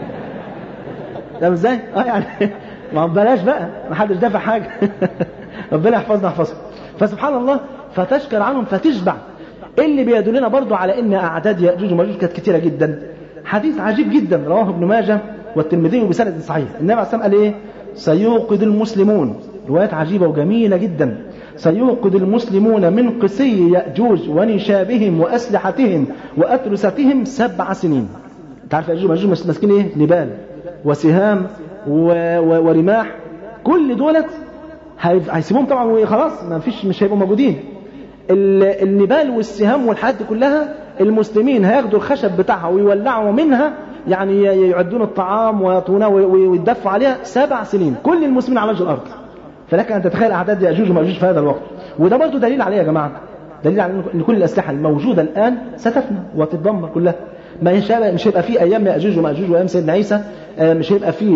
فاهم ازاي؟ اه يعني ما بلاش بقى ما حدش دافع حاجه ربنا يحفظنا يحفظكم فسبحان الله فتشكر عنهم فتشبع اللي بيدلنا برضو على ان اعداد ياجوج وماجوج كانت كتيره جدا حديث عجيب جدا رواه ابن ماجه والترمذي بسند صحيح النبي عليه الصلاه والسلام قال ايه سيوقد المسلمون روايات عجيبه وجميله جدا سيوقد المسلمون من قسي ياجوج ونشابهم واسلحتهم واترستهم سبع سنين انت عارف ياجوج وماجوج ماسكين ايه نبال وسهام و... و... ورماح كل دولت هي- هيسيبوهم طبعا وخلاص ما فيش مش هيبقوا موجودين ال- النبال والسهام والحاجات دي كلها المسلمين هياخدوا الخشب بتاعها ويولعوا منها يعني ي- يعدون الطعام ويطونه وي- وي- ويتدفوا عليها سبع سنين كل المسلمين على وجه الارض فلك ان تتخيل اعداد ياجوج وماجوج في هذا الوقت وده برضه دليل عليه يا جماعه دليل على ان كل الاسلحه الموجوده الان ستفنى وتتدمر كلها ما مش هيبقى مش هيبقى في ايام ياجوج وماجوج وايام سيدنا عيسى آه، مش هيبقى فيه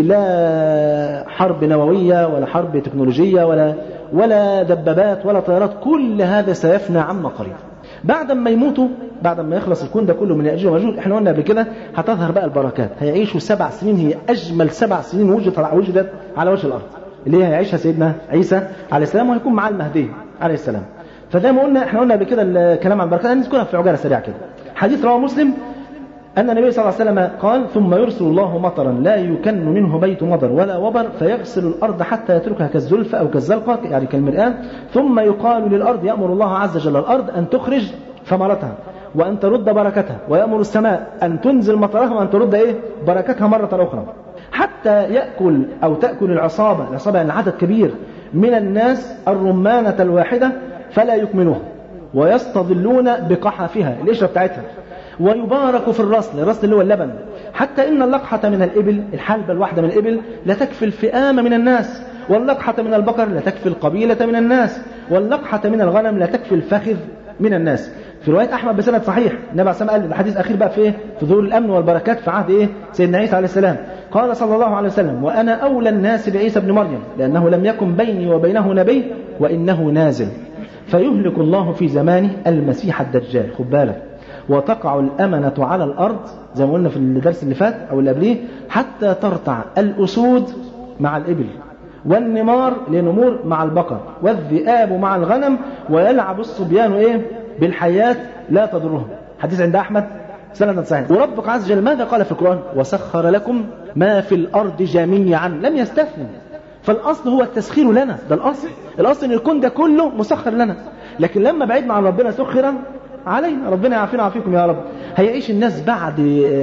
لا حرب نوويه ولا حرب تكنولوجيه ولا ولا دبابات ولا طيارات كل هذا سيفنى عما قريب بعد ما يموتوا بعد ما يخلص الكون ده كله من ياجوج وماجوج احنا قلنا قبل كده هتظهر بقى البركات هيعيشوا سبع سنين هي اجمل سبع سنين وجدت وجدت على وجه الارض اللي هي هيعيشها سيدنا عيسى عليه السلام وهيكون معاه المهدي عليه السلام فزي ما قلنا احنا قلنا قبل كده الكلام عن البركات هنذكرها في عجاله سريعه كده حديث رواه مسلم أن النبي صلى الله عليه وسلم قال ثم يرسل الله مطرا لا يكن منه بيت مطر ولا وبر فيغسل الأرض حتى يتركها كالزلف أو كالزلقة يعني كالمرآة ثم يقال للأرض يأمر الله عز وجل الأرض أن تخرج ثمرتها وأن ترد بركتها ويأمر السماء أن تنزل مطرها وأن ترد إيه بركتها مرة أخرى حتى يأكل أو تأكل العصابة العصابة يعني عدد كبير من الناس الرمانة الواحدة فلا يكملوها ويستظلون بقحافها القشرة بتاعتها ويبارك في الرسل الرسل اللي هو اللبن حتى إن اللقحة من الإبل الحلبة الواحدة من الإبل لا تكفي الفئام من الناس واللقحة من البقر لا تكفي القبيلة من الناس واللقحة من الغنم لا تكفي الفخذ من الناس في رواية أحمد بسند صحيح النبي عليه الصلاة والسلام قال الحديث الأخير بقى في إيه؟ في ظهور الأمن والبركات في عهد إيه؟ سيدنا عيسى عليه السلام قال صلى الله عليه وسلم وأنا أولى الناس بعيسى بن مريم لأنه لم يكن بيني وبينه نبي وإنه نازل فيهلك الله في زمانه المسيح الدجال خد بالك وتقع الأمنة على الأرض زي ما قلنا في الدرس اللي فات أو اللي قبليه حتى ترتع الأسود مع الإبل والنمار لنمور مع البقر والذئاب مع الغنم ويلعب الصبيان إيه بالحياة لا تضرهم حديث عند أحمد سنة صحيح وربك عز وجل ماذا قال في القرآن وسخر لكم ما في الأرض جميعا لم يستثني فالأصل هو التسخير لنا ده الأصل الأصل إن الكون ده كله مسخر لنا لكن لما بعدنا عن ربنا سخر علينا ربنا يعافينا ويعافيكم يا رب هيعيش الناس بعد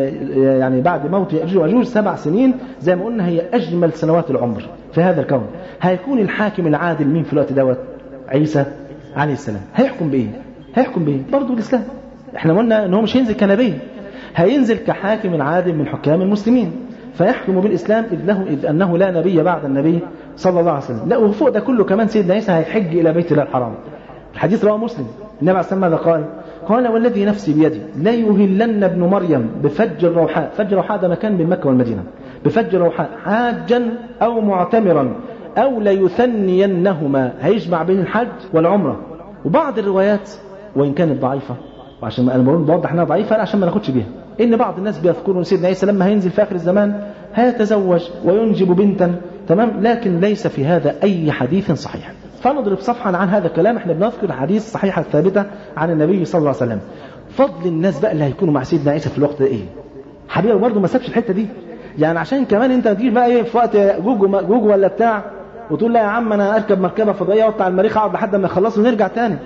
يعني بعد موت يأجوج ومأجوج سبع سنين زي ما قلنا هي أجمل سنوات العمر في هذا الكون هيكون الحاكم العادل مين في الوقت دوت عيسى عليه السلام هيحكم بإيه هيحكم بإيه برضه الإسلام احنا قلنا ان هو مش هينزل كنبي هينزل كحاكم عادل من حكام المسلمين فيحكم بالإسلام إذ, له إذ أنه لا نبي بعد النبي صلى الله عليه وسلم لا وفوق ده كله كمان سيدنا عيسى هيحج إلى بيت الله الحرام الحديث رواه مسلم النبي عليه الصلاة ماذا قال قال والذي نفسي بيدي لا يهلن ابن مريم بفج الروحاء فج الروحاء ده مكان بين مكة والمدينة بفج الروحاء حاجا أو معتمرا أو ليثنينهما هيجمع بين الحج والعمرة وبعض الروايات وإن كانت ضعيفة وعشان انا بقول بوضح انها ضعيفه عشان ما ناخدش بيها ان بعض الناس بيذكروا سيدنا عيسى لما هينزل في اخر الزمان هيتزوج وينجب بنتا تمام لكن ليس في هذا اي حديث صحيح فنضرب صفحا عن هذا الكلام احنا بنذكر الحديث الصحيحه الثابته عن النبي صلى الله عليه وسلم فضل الناس بقى اللي هيكونوا مع سيدنا عيسى في الوقت ده ايه حبيبي برضه ما سابش الحته دي يعني عشان كمان انت تجيش بقى ايه في وقت جوجو جوجو ولا بتاع وتقول لا يا عم انا اركب مركبه فضائيه واطلع المريخ اقعد لحد ما يخلصوا ونرجع تاني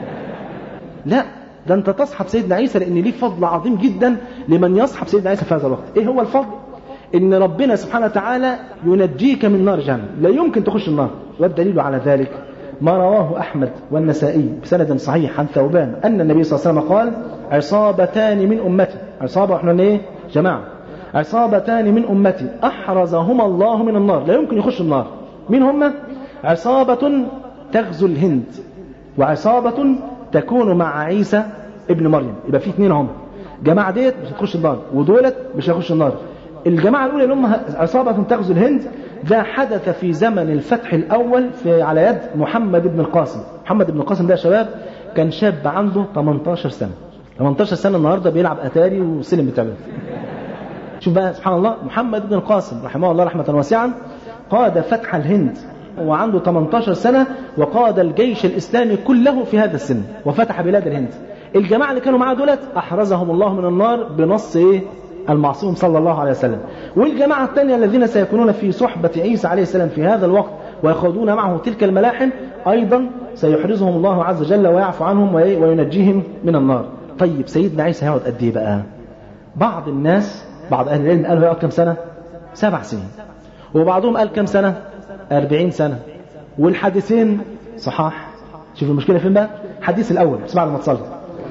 لا ده انت تصحب سيدنا عيسى لان ليه فضل عظيم جدا لمن يصحب سيدنا عيسى في هذا الوقت ايه هو الفضل ان ربنا سبحانه وتعالى ينجيك من نار جهنم لا يمكن تخش النار والدليل على ذلك ما رواه احمد والنسائي بسند صحيح عن ثوبان ان النبي صلى الله عليه وسلم قال عصابتان من امتي عصابه احنا ايه جماعه عصابتان من امتي احرزهما الله من النار لا يمكن يخش النار مين هما عصابه تغزو الهند وعصابه تكون مع عيسى ابن مريم يبقى في اثنين هم جماعة ديت مش هتخش النار ودولت مش هيخش النار الجماعة الأولى اللي هم عصابة تغزو الهند ده حدث في زمن الفتح الأول في على يد محمد بن القاسم محمد بن القاسم ده يا شباب كان شاب عنده 18 سنة 18 سنة النهاردة بيلعب أتاري وسلم بتاعه شوف بقى سبحان الله محمد بن القاسم رحمه الله رحمة واسعة قاد فتح الهند وعنده 18 سنة وقاد الجيش الإسلامي كله في هذا السن وفتح بلاد الهند الجماعة اللي كانوا معاه دولت أحرزهم الله من النار بنص إيه؟ المعصوم صلى الله عليه وسلم والجماعة الثانية الذين سيكونون في صحبة عيسى عليه السلام في هذا الوقت ويخوضون معه تلك الملاحم أيضا سيحرزهم الله عز وجل ويعفو عنهم وينجيهم من النار طيب سيدنا عيسى هيقعد قد إيه بقى بعض الناس بعض أهل العلم قالوا هيقعد كم سنة سبع سنين وبعضهم قال كم سنة أربعين سنة والحديثين صحاح شوف المشكلة فين بقى الحديث الأول بس بعد ما تصلي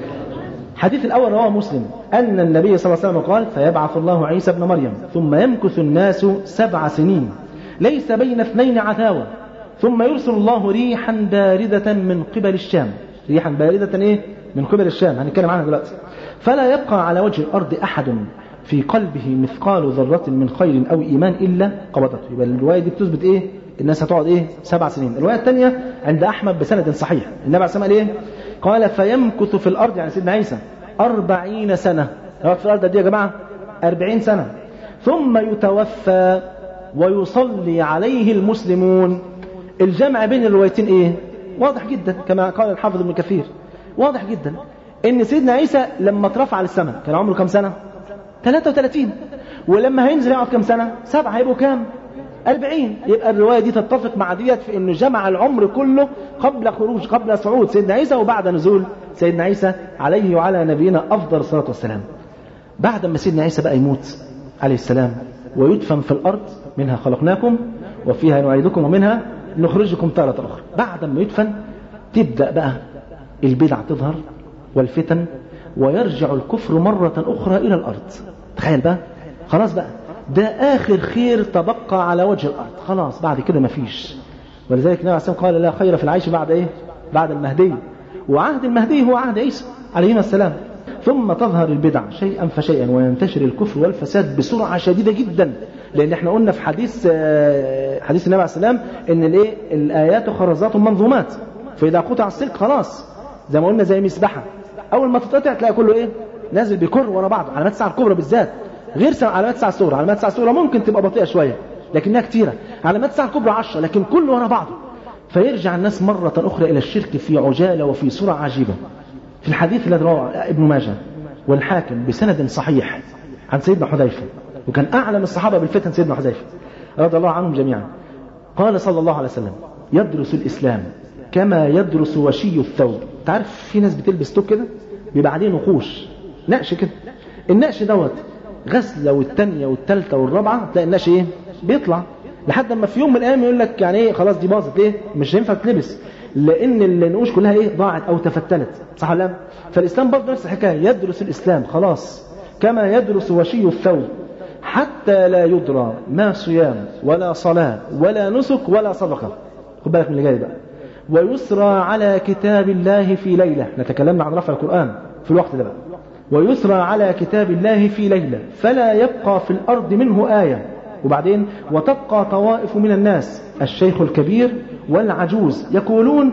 الحديث الأول رواه مسلم أن النبي صلى الله عليه وسلم قال فيبعث الله عيسى ابن مريم ثم يمكث الناس سبع سنين ليس بين اثنين عداوة ثم يرسل الله ريحا باردة من قبل الشام ريحا باردة إيه؟ من قبل الشام هنتكلم عنها دلوقتي فلا يبقى على وجه الأرض أحد في قلبه مثقال ذرة من خير أو إيمان إلا قبضته يبقى الرواية دي بتثبت إيه الناس هتقعد إيه سبع سنين الرواية الثانية عند أحمد بسند صحيح النبي عليه الصلاة والسلام قال إيه قال فيمكث في الأرض يعني سيدنا عيسى أربعين سنة يقعد في الأرض دي يا جماعة أربعين سنة ثم يتوفى ويصلي عليه المسلمون الجمع بين الروايتين إيه واضح جدا كما قال الحافظ ابن كثير واضح جدا ان سيدنا عيسى لما اترفع للسماء كان عمره كم سنة 33 ولما هينزل يقعد كم سنة سبعة هيبقوا كام 40 يبقى الرواية دي تتفق مع ديت في انه جمع العمر كله قبل خروج قبل صعود سيدنا عيسى وبعد نزول سيدنا عيسى عليه وعلى نبينا افضل الصلاة والسلام بعد ما سيدنا عيسى بقى يموت عليه السلام ويدفن في الارض منها خلقناكم وفيها نعيدكم ومنها نخرجكم تارة اخرى بعد ما يدفن تبدأ بقى البدع تظهر والفتن ويرجع الكفر مرة أخرى إلى الأرض تخيل بقى خلاص بقى ده آخر خير تبقى على وجه الأرض خلاص بعد كده مفيش ولذلك النبي عليه الصلاة قال لا خير في العيش بعد إيه بعد المهدي وعهد المهدي هو عهد عيسى عليه السلام ثم تظهر البدع شيئا فشيئا وينتشر الكفر والفساد بسرعة شديدة جدا لأن احنا قلنا في حديث حديث النبي عليه السلام إن الإيه الآيات خرزات منظومات فإذا قطع السلك خلاص زي ما قلنا زي مسبحة أول ما تتقطع تلاقي كله إيه نازل بيكر ورا بعض علامات الساعة الكبرى بالذات غير علامات الساعة الصغرى علامات الساعة الصغرى ممكن تبقى بطيئة شوية لكنها كتيرة علامات الساعة الكبرى 10 لكن كله ورا بعضه فيرجع الناس مرة أخرى إلى الشرك في عجالة وفي سرعة عجيبة في الحديث الذي رواه ابن ماجه والحاكم بسند صحيح عن سيدنا حذيفة وكان أعلم الصحابة بالفتن سيدنا حذيفة رضي الله عنهم جميعا قال صلى الله عليه وسلم يدرس الإسلام كما يدرس وشي الثوب تعرف في ناس بتلبس توب كده بيبقى عليه نقوش نقش كده النقش دوت غسلة والتانية والتالتة والرابعة تلاقي النقش ايه بيطلع لحد ما في يوم من الايام يقول لك يعني ايه خلاص دي باظت ليه مش هينفع تلبس لان النقوش كلها ايه ضاعت او تفتلت صح ولا لا فالاسلام برضه نفس الحكايه يدرس الاسلام خلاص كما يدرس وشي الثوب حتى لا يدرى ما صيام ولا صلاة ولا نسك ولا صدقة خد بالك من اللي جاي بقى ويسرى على كتاب الله في ليلة نتكلمنا عن رفع القرآن في الوقت ده بقى ويسرى على كتاب الله في ليلة فلا يبقى في الأرض منه آية وبعدين وتبقى طوائف من الناس الشيخ الكبير والعجوز يقولون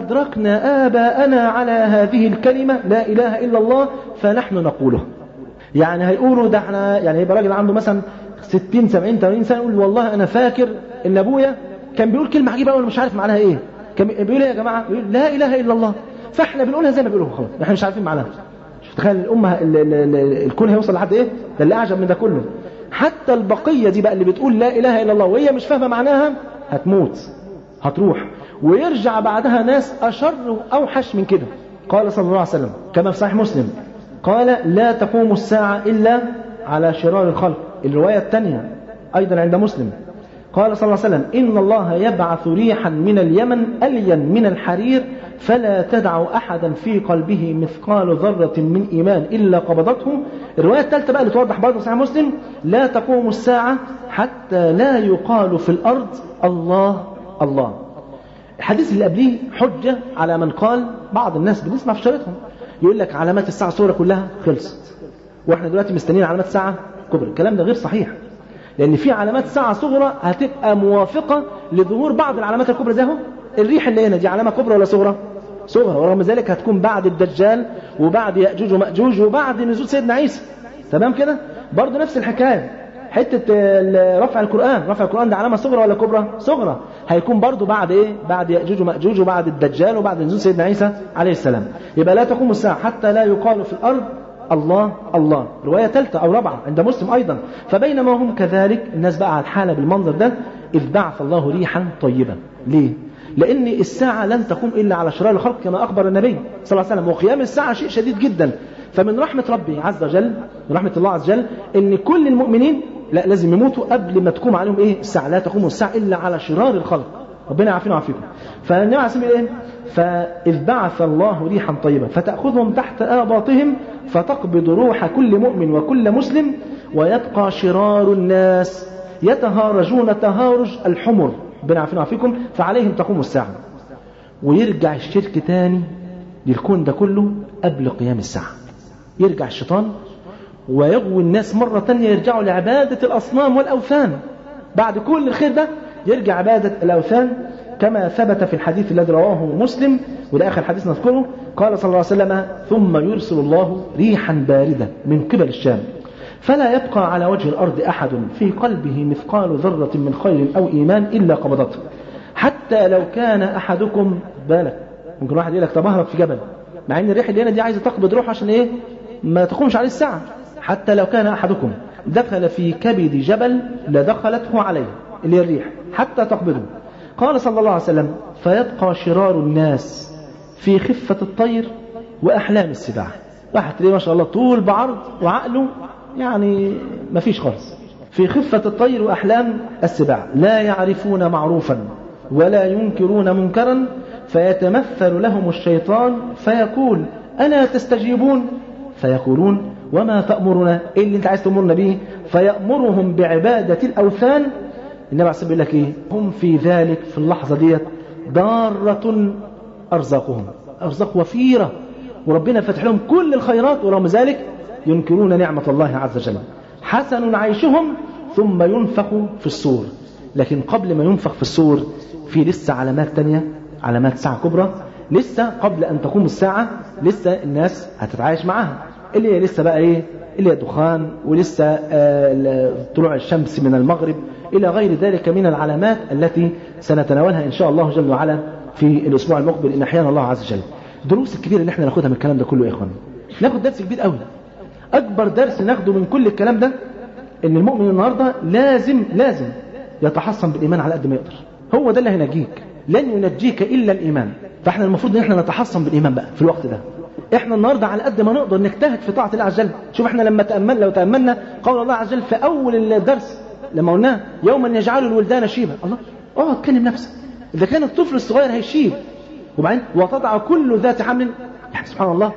أدركنا آباءنا على هذه الكلمة لا إله إلا الله فنحن نقوله يعني هيقولوا ده احنا يعني يبقى راجل عنده مثلا 60 70 80 سنه يقول والله انا فاكر ان ابويا كان بيقول كلمه عجيبه قوي مش عارف معناها ايه كان بيقول ايه يا جماعه بيقول لا اله الا الله فاحنا بنقولها زي ما بيقولوا خلاص احنا مش عارفين معناها شوف تخيل الامه الكون هيوصل لحد ايه ده اللي اعجب من ده كله حتى البقيه دي بقى اللي بتقول لا اله الا الله وهي مش فاهمه معناها هتموت هتروح ويرجع بعدها ناس اشر واوحش من كده قال صلى الله عليه وسلم كما في صحيح مسلم قال لا تقوم الساعة إلا على شرار الخلق الرواية الثانية أيضا عند مسلم قال صلى الله عليه وسلم إن الله يبعث ريحا من اليمن ألين من الحرير فلا تدع أحدا في قلبه مثقال ذرة من إيمان إلا قبضته الرواية الثالثة بقى اللي توضح برضه صحيح مسلم لا تقوم الساعة حتى لا يقال في الأرض الله الله الحديث اللي قبليه حجة على من قال بعض الناس بنسمع في شريطهم يقول لك علامات الساعة الصغرى كلها خلصت واحنا دلوقتي مستنيين علامات الساعة كبرى الكلام ده غير صحيح لأن في علامات ساعة صغرى هتبقى موافقة لظهور بعض العلامات الكبرى زي اهو الريح اللي هنا دي علامة كبرى ولا صغرى؟ صغرى ورغم ذلك هتكون بعد الدجال وبعد يأجوج ومأجوج وبعد نزول سيدنا عيسى تمام كده؟ برضه نفس الحكاية حتة رفع القرآن رفع القرآن ده علامة صغرى ولا كبرى صغرى هيكون برضو بعد ايه بعد يأجوج ومأجوج وبعد الدجال وبعد نزول سيدنا عيسى عليه السلام يبقى لا تقوم الساعة حتى لا يقال في الأرض الله الله رواية ثالثة أو رابعة عند مسلم أيضا فبينما هم كذلك الناس بقى على الحالة بالمنظر ده إذ بعث الله ريحا طيبا ليه لأن الساعة لن تقوم إلا على شرار الخلق كما أخبر النبي صلى الله عليه وسلم وقيام الساعة شيء شديد جدا فمن رحمة ربي عز وجل من رحمة الله عز وجل إن كل المؤمنين لا لازم يموتوا قبل ما تقوم عليهم إيه الساعة لا تقوم الساعة إلا على شرار الخلق ربنا يعافينا ويعافيكم فالنبي عليه الصلاه والسلام ايه فإذ بعث الله ريحا طيبة فتأخذهم تحت آباطهم فتقبض روح كل مؤمن وكل مسلم ويبقى شرار الناس يتهارجون تهارج الحمر ربنا يعافينا ويعافيكم فعليهم تقوم الساعة ويرجع الشرك تاني للكون ده كله قبل قيام الساعة يرجع الشيطان ويغوي الناس مرة تانية يرجعوا لعبادة الأصنام والأوثان بعد كل الخير ده يرجع عبادة الأوثان كما ثبت في الحديث الذي رواه مسلم وده آخر حديث نذكره قال صلى الله عليه وسلم ثم يرسل الله ريحا باردة من قبل الشام فلا يبقى على وجه الأرض أحد في قلبه مثقال ذرة من خير أو إيمان إلا قبضته حتى لو كان أحدكم بالك ممكن واحد يقول لك طب اهرب في جبل مع ان الريح اللي هنا دي عايزه تقبض روح عشان ايه ما تقومش عليه الساعه حتى لو كان احدكم دخل في كبد جبل لدخلته عليه اللي هي الريح حتى تقبضه قال صلى الله عليه وسلم فيبقى شرار الناس في خفة الطير وأحلام السباع واحد تلاقيه ما شاء الله طول بعرض وعقله يعني ما فيش خالص في خفة الطير وأحلام السباع لا يعرفون معروفا ولا ينكرون منكرا فيتمثل لهم الشيطان فيقول ألا تستجيبون فيقولون وما تأمرنا إيه اللي انت عايز تأمرنا به فيأمرهم بعبادة الأوثان النبي عليه الصلاة لك إيه هم في ذلك في اللحظة ديت ضارة أرزاقهم أرزاق وفيرة وربنا فتح لهم كل الخيرات ورغم ذلك ينكرون نعمة الله عز وجل حسن عيشهم ثم ينفخ في الصور لكن قبل ما ينفخ في الصور في لسه علامات تانية علامات ساعة كبرى لسه قبل أن تقوم الساعة لسه الناس هتتعايش معاها اللي هي لسه بقى إيه اللي هي دخان ولسه آه طلوع الشمس من المغرب إلى غير ذلك من العلامات التي سنتناولها إن شاء الله جل وعلا في الأسبوع المقبل إن أحيانا الله عز وجل الدروس الكبيرة اللي احنا ناخدها من الكلام ده كله يا إخواني ناخد درس كبير قوي أكبر درس ناخده من كل الكلام ده إن المؤمن النهاردة لازم لازم يتحصن بالإيمان على قد ما يقدر هو ده اللي هينجيك لن ينجيك إلا الإيمان فاحنا المفروض ان احنا نتحصن بالإيمان بقى في الوقت ده احنا النهارده على قد ما نقدر نجتهد في طاعة الله عز وجل شوف احنا لما تأمل لو تأملنا قول الله عز وجل في أول الدرس لما قلناه يوما يجعل الولدان شيبا الله اقعد كلم نفسك إذا كان الطفل الصغير هيشيب وبعدين وتضع كل ذات حمل يعني سبحان الله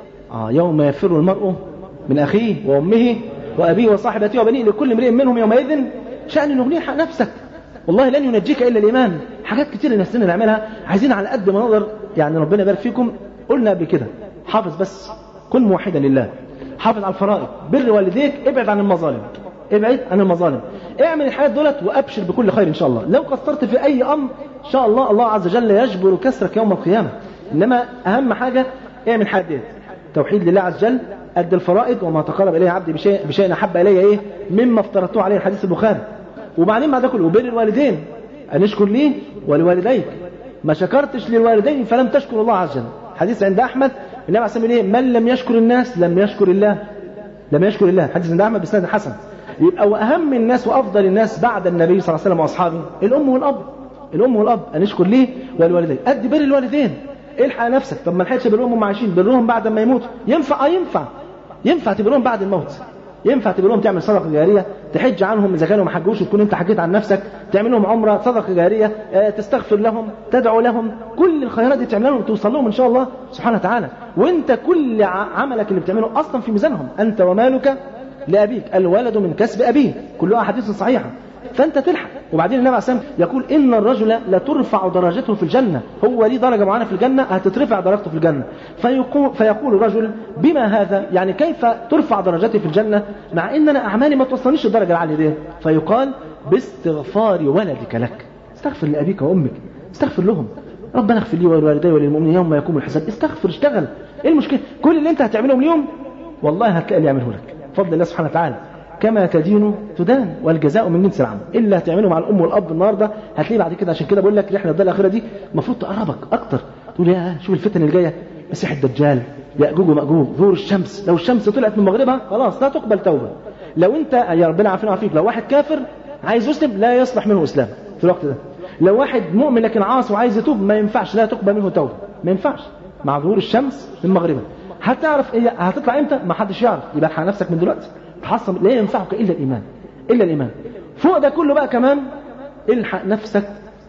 آه يوم يفر المرء من أخيه وأمه وأبيه وصاحبته وبنيه لكل امرئ منهم يومئذ شأن يغنيه حق نفسك والله لن ينجيك إلا الإيمان حاجات كتير نفسنا نعملها عايزين على قد ما نقدر يعني ربنا يبارك فيكم قلنا قبل كده حافظ بس كن موحدا لله حافظ على الفرائض بر والديك ابعد عن المظالم ابعد عن المظالم اعمل الحاجات دولت وابشر بكل خير ان شاء الله لو قصرت في اي امر ان شاء الله الله عز وجل يجبر كسرك يوم القيامه انما اهم حاجه اعمل حاجات ديت توحيد لله عز وجل أدى الفرائض وما تقرب إليه عبدي بشيء, بشيء أحب إلي إيه مما افترضته عليه الحديث البخاري وبعدين بعد كله وبر الوالدين أن اشكر لي ولوالديك ما شكرتش للوالدين فلم تشكر الله عز وجل حديث عند أحمد النبي عليه الصلاة والسلام من لم يشكر الناس لم يشكر الله لم يشكر الله حديث عند أحمد بسند حسن يبقى وأهم الناس وأفضل الناس بعد النبي صلى الله عليه وسلم وأصحابه الأم والأب الأم والأب أن اشكر لي ولوالديك أدي بر الوالدين الحق نفسك طب ما لحقتش برهم هم عايشين برهم بعد ما يموتوا ينفع اه ينفع ينفع تبرهم بعد الموت ينفع تبرهم تعمل صدقه جاريه تحج عنهم اذا كانوا ما حجوش وتكون انت حكيت عن نفسك تعمل لهم عمره صدقه جاريه اه تستغفر لهم تدعو لهم كل الخيرات دي تعملها لهم توصل لهم ان شاء الله سبحانه وتعالى وانت كل عملك اللي بتعمله اصلا في ميزانهم انت ومالك لابيك الولد من كسب ابيه كلها احاديث صحيحه فانت تلحق وبعدين النبي عليه الصلاه يقول ان الرجل لترفع درجته في الجنه هو ليه درجه معينه في الجنه هتترفع درجته في الجنه فيقول فيقول الرجل بما هذا يعني كيف ترفع درجتي في الجنه مع ان انا اعمالي ما توصلنيش الدرجه العاليه دي فيقال باستغفار ولدك لك استغفر لابيك وامك استغفر لهم ربنا اغفر لي ولوالدي وللمؤمنين يوم يقوم الحساب استغفر اشتغل ايه المشكله كل اللي انت هتعملهم اليوم والله هتلاقي اللي يعمله لك بفضل الله سبحانه وتعالى كما تدين تدان والجزاء من جنس العمل الا هتعمله مع الام والاب النهارده هتلاقيه بعد كده عشان كده بقول لك رحله الدار الاخيره دي المفروض تقربك اكتر تقول يا شوف الفتن اللي جايه مسيح الدجال ياجوج وماجوج ظهور الشمس لو الشمس طلعت من مغربها خلاص لا تقبل توبه لو انت يا ربنا عافينا وعافيك لو واحد كافر عايز يسلم لا يصلح منه اسلام في الوقت ده لو واحد مؤمن لكن عاصي وعايز يتوب ما ينفعش لا تقبل منه توبه ما ينفعش مع ظهور الشمس من مغربها هتعرف هي هتطلع امتى ما حدش يعرف يبقى الحق نفسك من دلوقتي تحصن لا ينفعك الا الايمان الا الايمان فوق ده كله بقى كمان الحق نفسك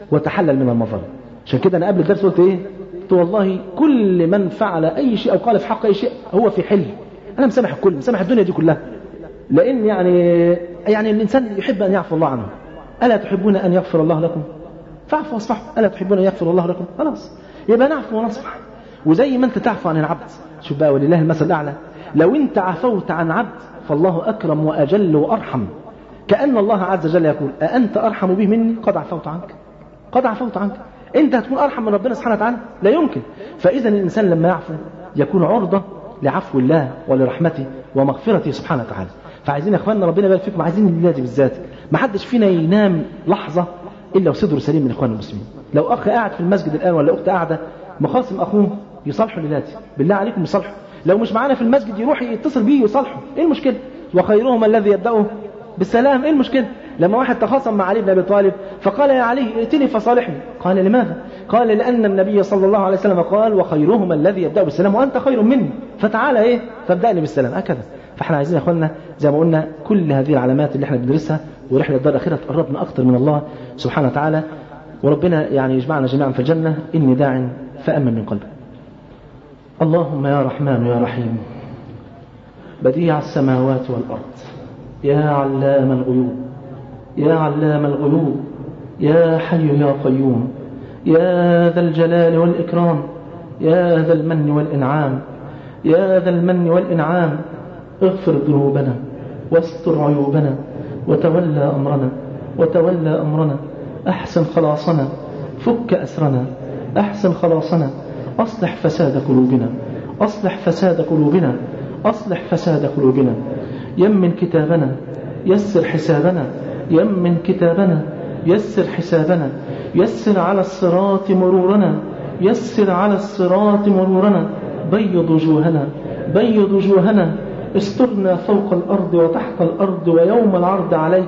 وتحلل من المظالم عشان كده انا قبل الدرس قلت ايه قلت والله كل من فعل اي شيء او قال في حق اي شيء هو في حل انا مسامح الكل مسامح الدنيا دي كلها لان يعني يعني الانسان يحب ان يعفو الله عنه الا تحبون ان يغفر الله لكم فاعفوا واصفحوا الا تحبون ان يغفر الله لكم خلاص يبقى نعفو ونصفح وزي ما انت تعفو عن العبد شوف بقى ولله المثل الاعلى لو انت عفوت عن عبد فالله اكرم واجل وارحم كان الله عز وجل يقول اانت ارحم به مني قد عفوت عنك قد عفوت عنك انت هتكون ارحم من ربنا سبحانه وتعالى لا يمكن فاذا الانسان لما يعفو يكون عرضه لعفو الله ولرحمته ومغفرته سبحانه وتعالى فعايزين يا اخواننا ربنا يبارك فيكم عايزين الليله دي بالذات ما حدش فينا ينام لحظه الا وصدره سليم من اخوان المسلمين لو اخ قاعد في المسجد الان ولا اخت قاعده مخاصم اخوه يصالحوا لذاته بالله عليكم يصالحوا لو مش معانا في المسجد يروح يتصل بيه يصالحوا ايه المشكله وخيرهم الذي يبداه بالسلام ايه المشكله لما واحد تخاصم مع علي بن ابي طالب فقال يا علي ائتني فصالحني قال لماذا قال لان النبي صلى الله عليه وسلم قال وخيرهم الذي يبدا بالسلام وانت خير مني فتعالى ايه فابدأني بالسلام هكذا فاحنا عايزين يا اخوانا زي ما قلنا كل هذه العلامات اللي احنا بندرسها ورحله الدار الاخيره تقربنا اكثر من الله سبحانه وتعالى وربنا يعني يجمعنا جميعا في الجنه اني داع فامن من قلبك اللهم يا رحمن يا رحيم بديع السماوات والارض يا علام الغيوب يا علام الغيوب يا حي يا قيوم يا ذا الجلال والإكرام يا ذا المن والإنعام يا ذا المن والإنعام اغفر ذنوبنا واستر عيوبنا وتولى أمرنا وتولى أمرنا أحسن خلاصنا فك أسرنا أحسن خلاصنا أصلح فساد قلوبنا أصلح فساد قلوبنا أصلح فساد قلوبنا يمن كتابنا يسر حسابنا يمن كتابنا يسر حسابنا يسر على الصراط مرورنا يسر على الصراط مرورنا بيض وجوهنا بيض وجوهنا استرنا فوق الأرض وتحت الأرض ويوم العرض عليك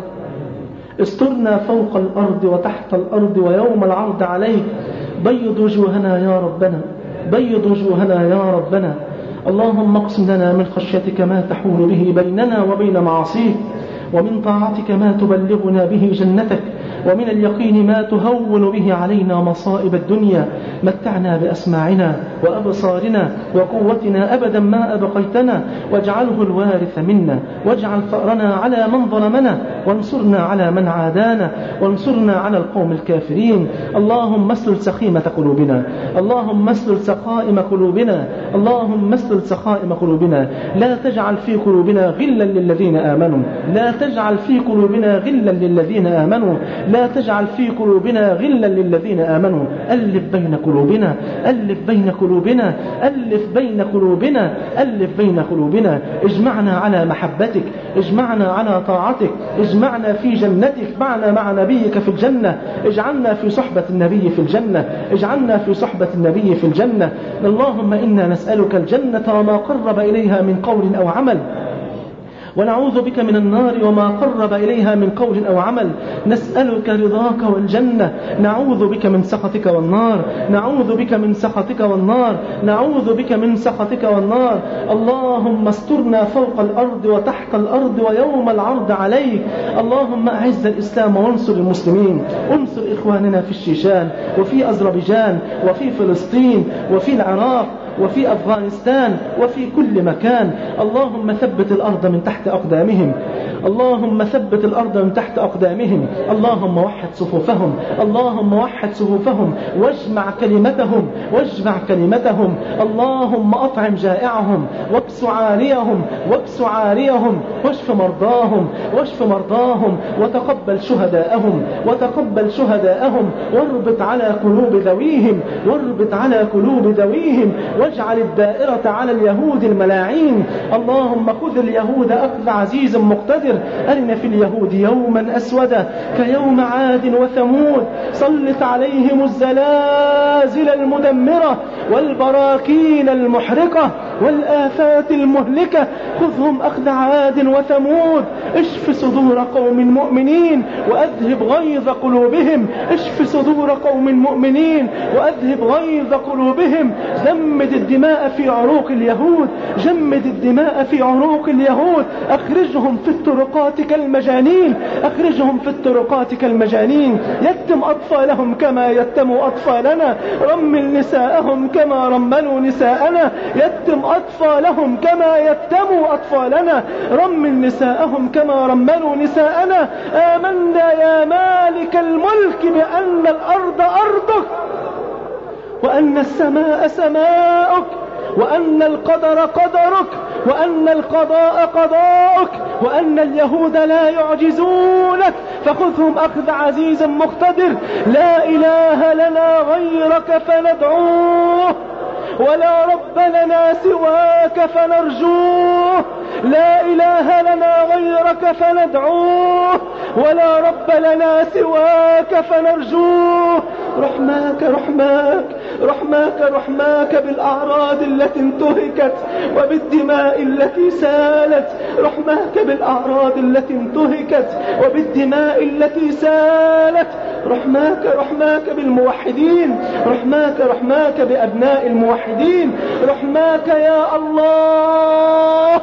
استرنا فوق الأرض وتحت الأرض ويوم العرض عليك بيض وجوهنا يا ربنا بيض وجوهنا يا ربنا اللهم اقسم لنا من خشيتك ما تحول به بيننا وبين معاصيك ومن طاعتك ما تبلغنا به جنتك ومن اليقين ما تهون به علينا مصائب الدنيا متعنا بأسماعنا وأبصارنا وقوتنا أبدا ما أبقيتنا واجعله الوارث منا واجعل ثأرنا على من ظلمنا وانصرنا على من عادانا وانصرنا على القوم الكافرين اللهم اسلل سخيمة قلوبنا اللهم اسلل سقائم قلوبنا اللهم اسلل سخائم قلوبنا لا تجعل في قلوبنا غلا للذين آمنوا لا تجعل في قلوبنا غلا للذين آمنوا لا تجعل في قلوبنا غلا للذين آمنوا ألف بين قلوبنا ألف بين قلوبنا ألف بين قلوبنا ألف بين قلوبنا اجمعنا على محبتك اجمعنا على طاعتك اجمعنا في جنتك معنا مع نبيك في الجنة اجعلنا في صحبة النبي في الجنة اجعلنا في صحبة النبي في الجنة اللهم إنا نسألك الجنة وما قرب إليها من قول أو عمل ونعوذ بك من النار وما قرب إليها من قول أو عمل نسألك رضاك والجنة نعوذ بك من سخطك والنار نعوذ بك من سخطك والنار نعوذ بك من سخطك والنار اللهم استرنا فوق الأرض وتحت الأرض ويوم العرض عليك اللهم أعز الإسلام وانصر المسلمين انصر إخواننا في الشيشان وفي أذربيجان وفي فلسطين وفي العراق وفي أفغانستان وفي كل مكان اللهم ثبت الأرض من تحت أقدامهم اللهم ثبت الأرض من تحت أقدامهم اللهم وحد صفوفهم اللهم وحد صفوفهم واجمع كلمتهم واجمع كلمتهم اللهم أطعم جائعهم واكس عاريهم واكس عاريهم واشف مرضاهم واشف مرضاهم وتقبل شهداءهم وتقبل شهداءهم واربط على قلوب ذويهم واربط على قلوب ذويهم واجعل الدائرة على اليهود الملاعين اللهم خذ اليهود أخذ عزيز مقتدر أرنا في اليهود يوما أسودا كيوم عاد وثمود سلط عليهم الزلازل المدمرة والبراكين المحرقة والآفات المهلكة خذهم أخذ عاد وثمود اشف صدور قوم مؤمنين وأذهب غيظ قلوبهم اشف صدور قوم مؤمنين وأذهب غيظ قلوبهم جمد الدماء في عروق اليهود جمد الدماء في عروق اليهود أخرجهم في الطرقات كالمجانين أخرجهم في الطرقات كالمجانين يتم أطفالهم كما يتموا أطفالنا رمل نساءهم كما رملوا نساءنا يتم أطفالهم كما يتموا أطفالنا رمل نساءهم كما رملوا نساءنا آمنا يا مالك الملك بأن الأرض أرضك وأن السماء سماؤك وأن القدر قدرك وأن القضاء قضاءك وأن اليهود لا يعجزونك فخذهم أخذ عزيز مقتدر لا إله لنا غيرك فندعوه ولا رب لنا سواك فنرجوه لا إله لنا غيرك فندعوه ولا رب لنا سواك فنرجوه رحماك رحماك رحماك رحماك بالأعراض التي انتهكت وبالدماء التي سالت رحماك بالأعراض التي انتهكت وبالدماء التي سالت رحماك رحماك بالموحدين رحماك رحماك بأبناء الموحدين رحماك يا الله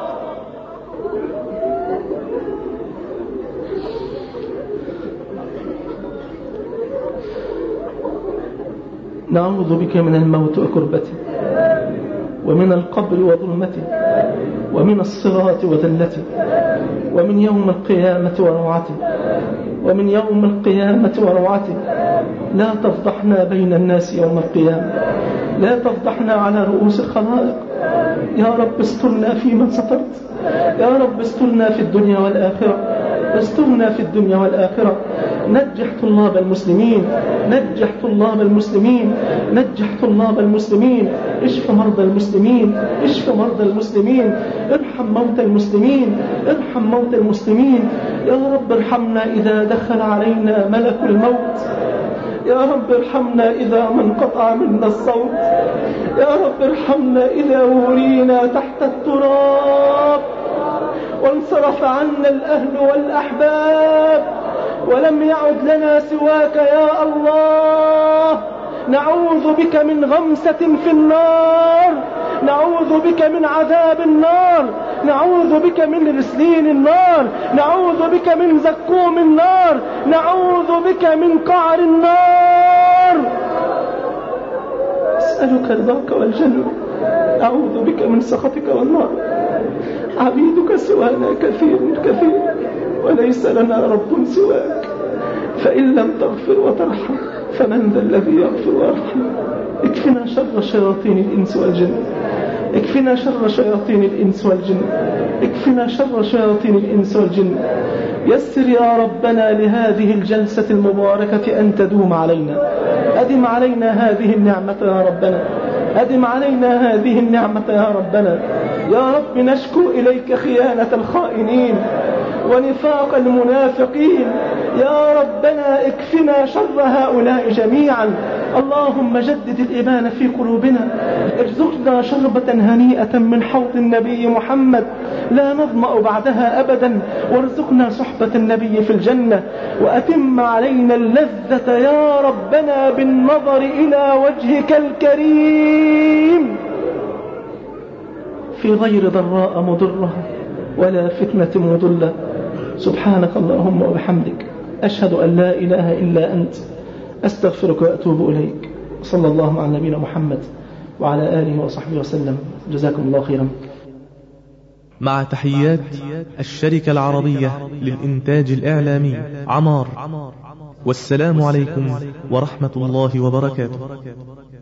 نعوذ بك من الموت وكربته ومن القبر وظلمته ومن الصراط وذلته ومن يوم القيامة وروعته ومن يوم القيامة وروعته لا تفضحنا بين الناس يوم القيامة لا تفضحنا على رؤوس الخلائق يا رب استرنا في من سترت يا رب استرنا في الدنيا والآخرة استرنا في الدنيا والآخرة نجح طلاب المسلمين نجح طلاب المسلمين نجح طلاب المسلمين اشف مرضى المسلمين اشف مرضى المسلمين ارحم موتى المسلمين ارحم موتى المسلمين يا رب ارحمنا إذا دخل علينا ملك الموت يا رب ارحمنا إذا ما انقطع منا الصوت يا رب ارحمنا إذا ورينا تحت التراب وانصرف عنا الأهل والأحباب ولم يعد لنا سواك يا الله نعوذ بك من غمسة في النار نعوذ بك من عذاب النار نعوذ بك من رسلين النار نعوذ بك من زكوم النار نعوذ بك من قعر النار أسألك رضاك والجنة أعوذ بك من سخطك والنار عبيدك سوانا كثير كثير وليس لنا رب سواك فإن لم تغفر وترحم فمن ذا الذي يغفر ويرحم اكفنا شر شياطين الإنس والجن اكفنا شر شياطين الإنس والجن اكفنا شر شياطين الإنس والجن يسر يا ربنا لهذه الجلسة المباركة أن تدوم علينا أدم علينا هذه النعمة يا ربنا أدم علينا هذه النعمة يا ربنا يا رب نشكو إليك خيانة الخائنين ونفاق المنافقين يا ربنا اكفنا شر هؤلاء جميعا اللهم جدد الإيمان في قلوبنا ارزقنا شربة هنيئة من حوض النبي محمد لا نظمأ بعدها أبدا وارزقنا صحبة النبي في الجنة وأتم علينا اللذة يا ربنا بالنظر إلى وجهك الكريم في غير ضراء مضرة ولا فتنة مضلة سبحانك اللهم وبحمدك أشهد أن لا إله إلا أنت أستغفرك وأتوب إليك صلى الله على نبينا محمد وعلى آله وصحبه وسلم جزاكم الله خيرا مع تحيات الشركة العربية للإنتاج الإعلامي عمار والسلام عليكم ورحمة الله وبركاته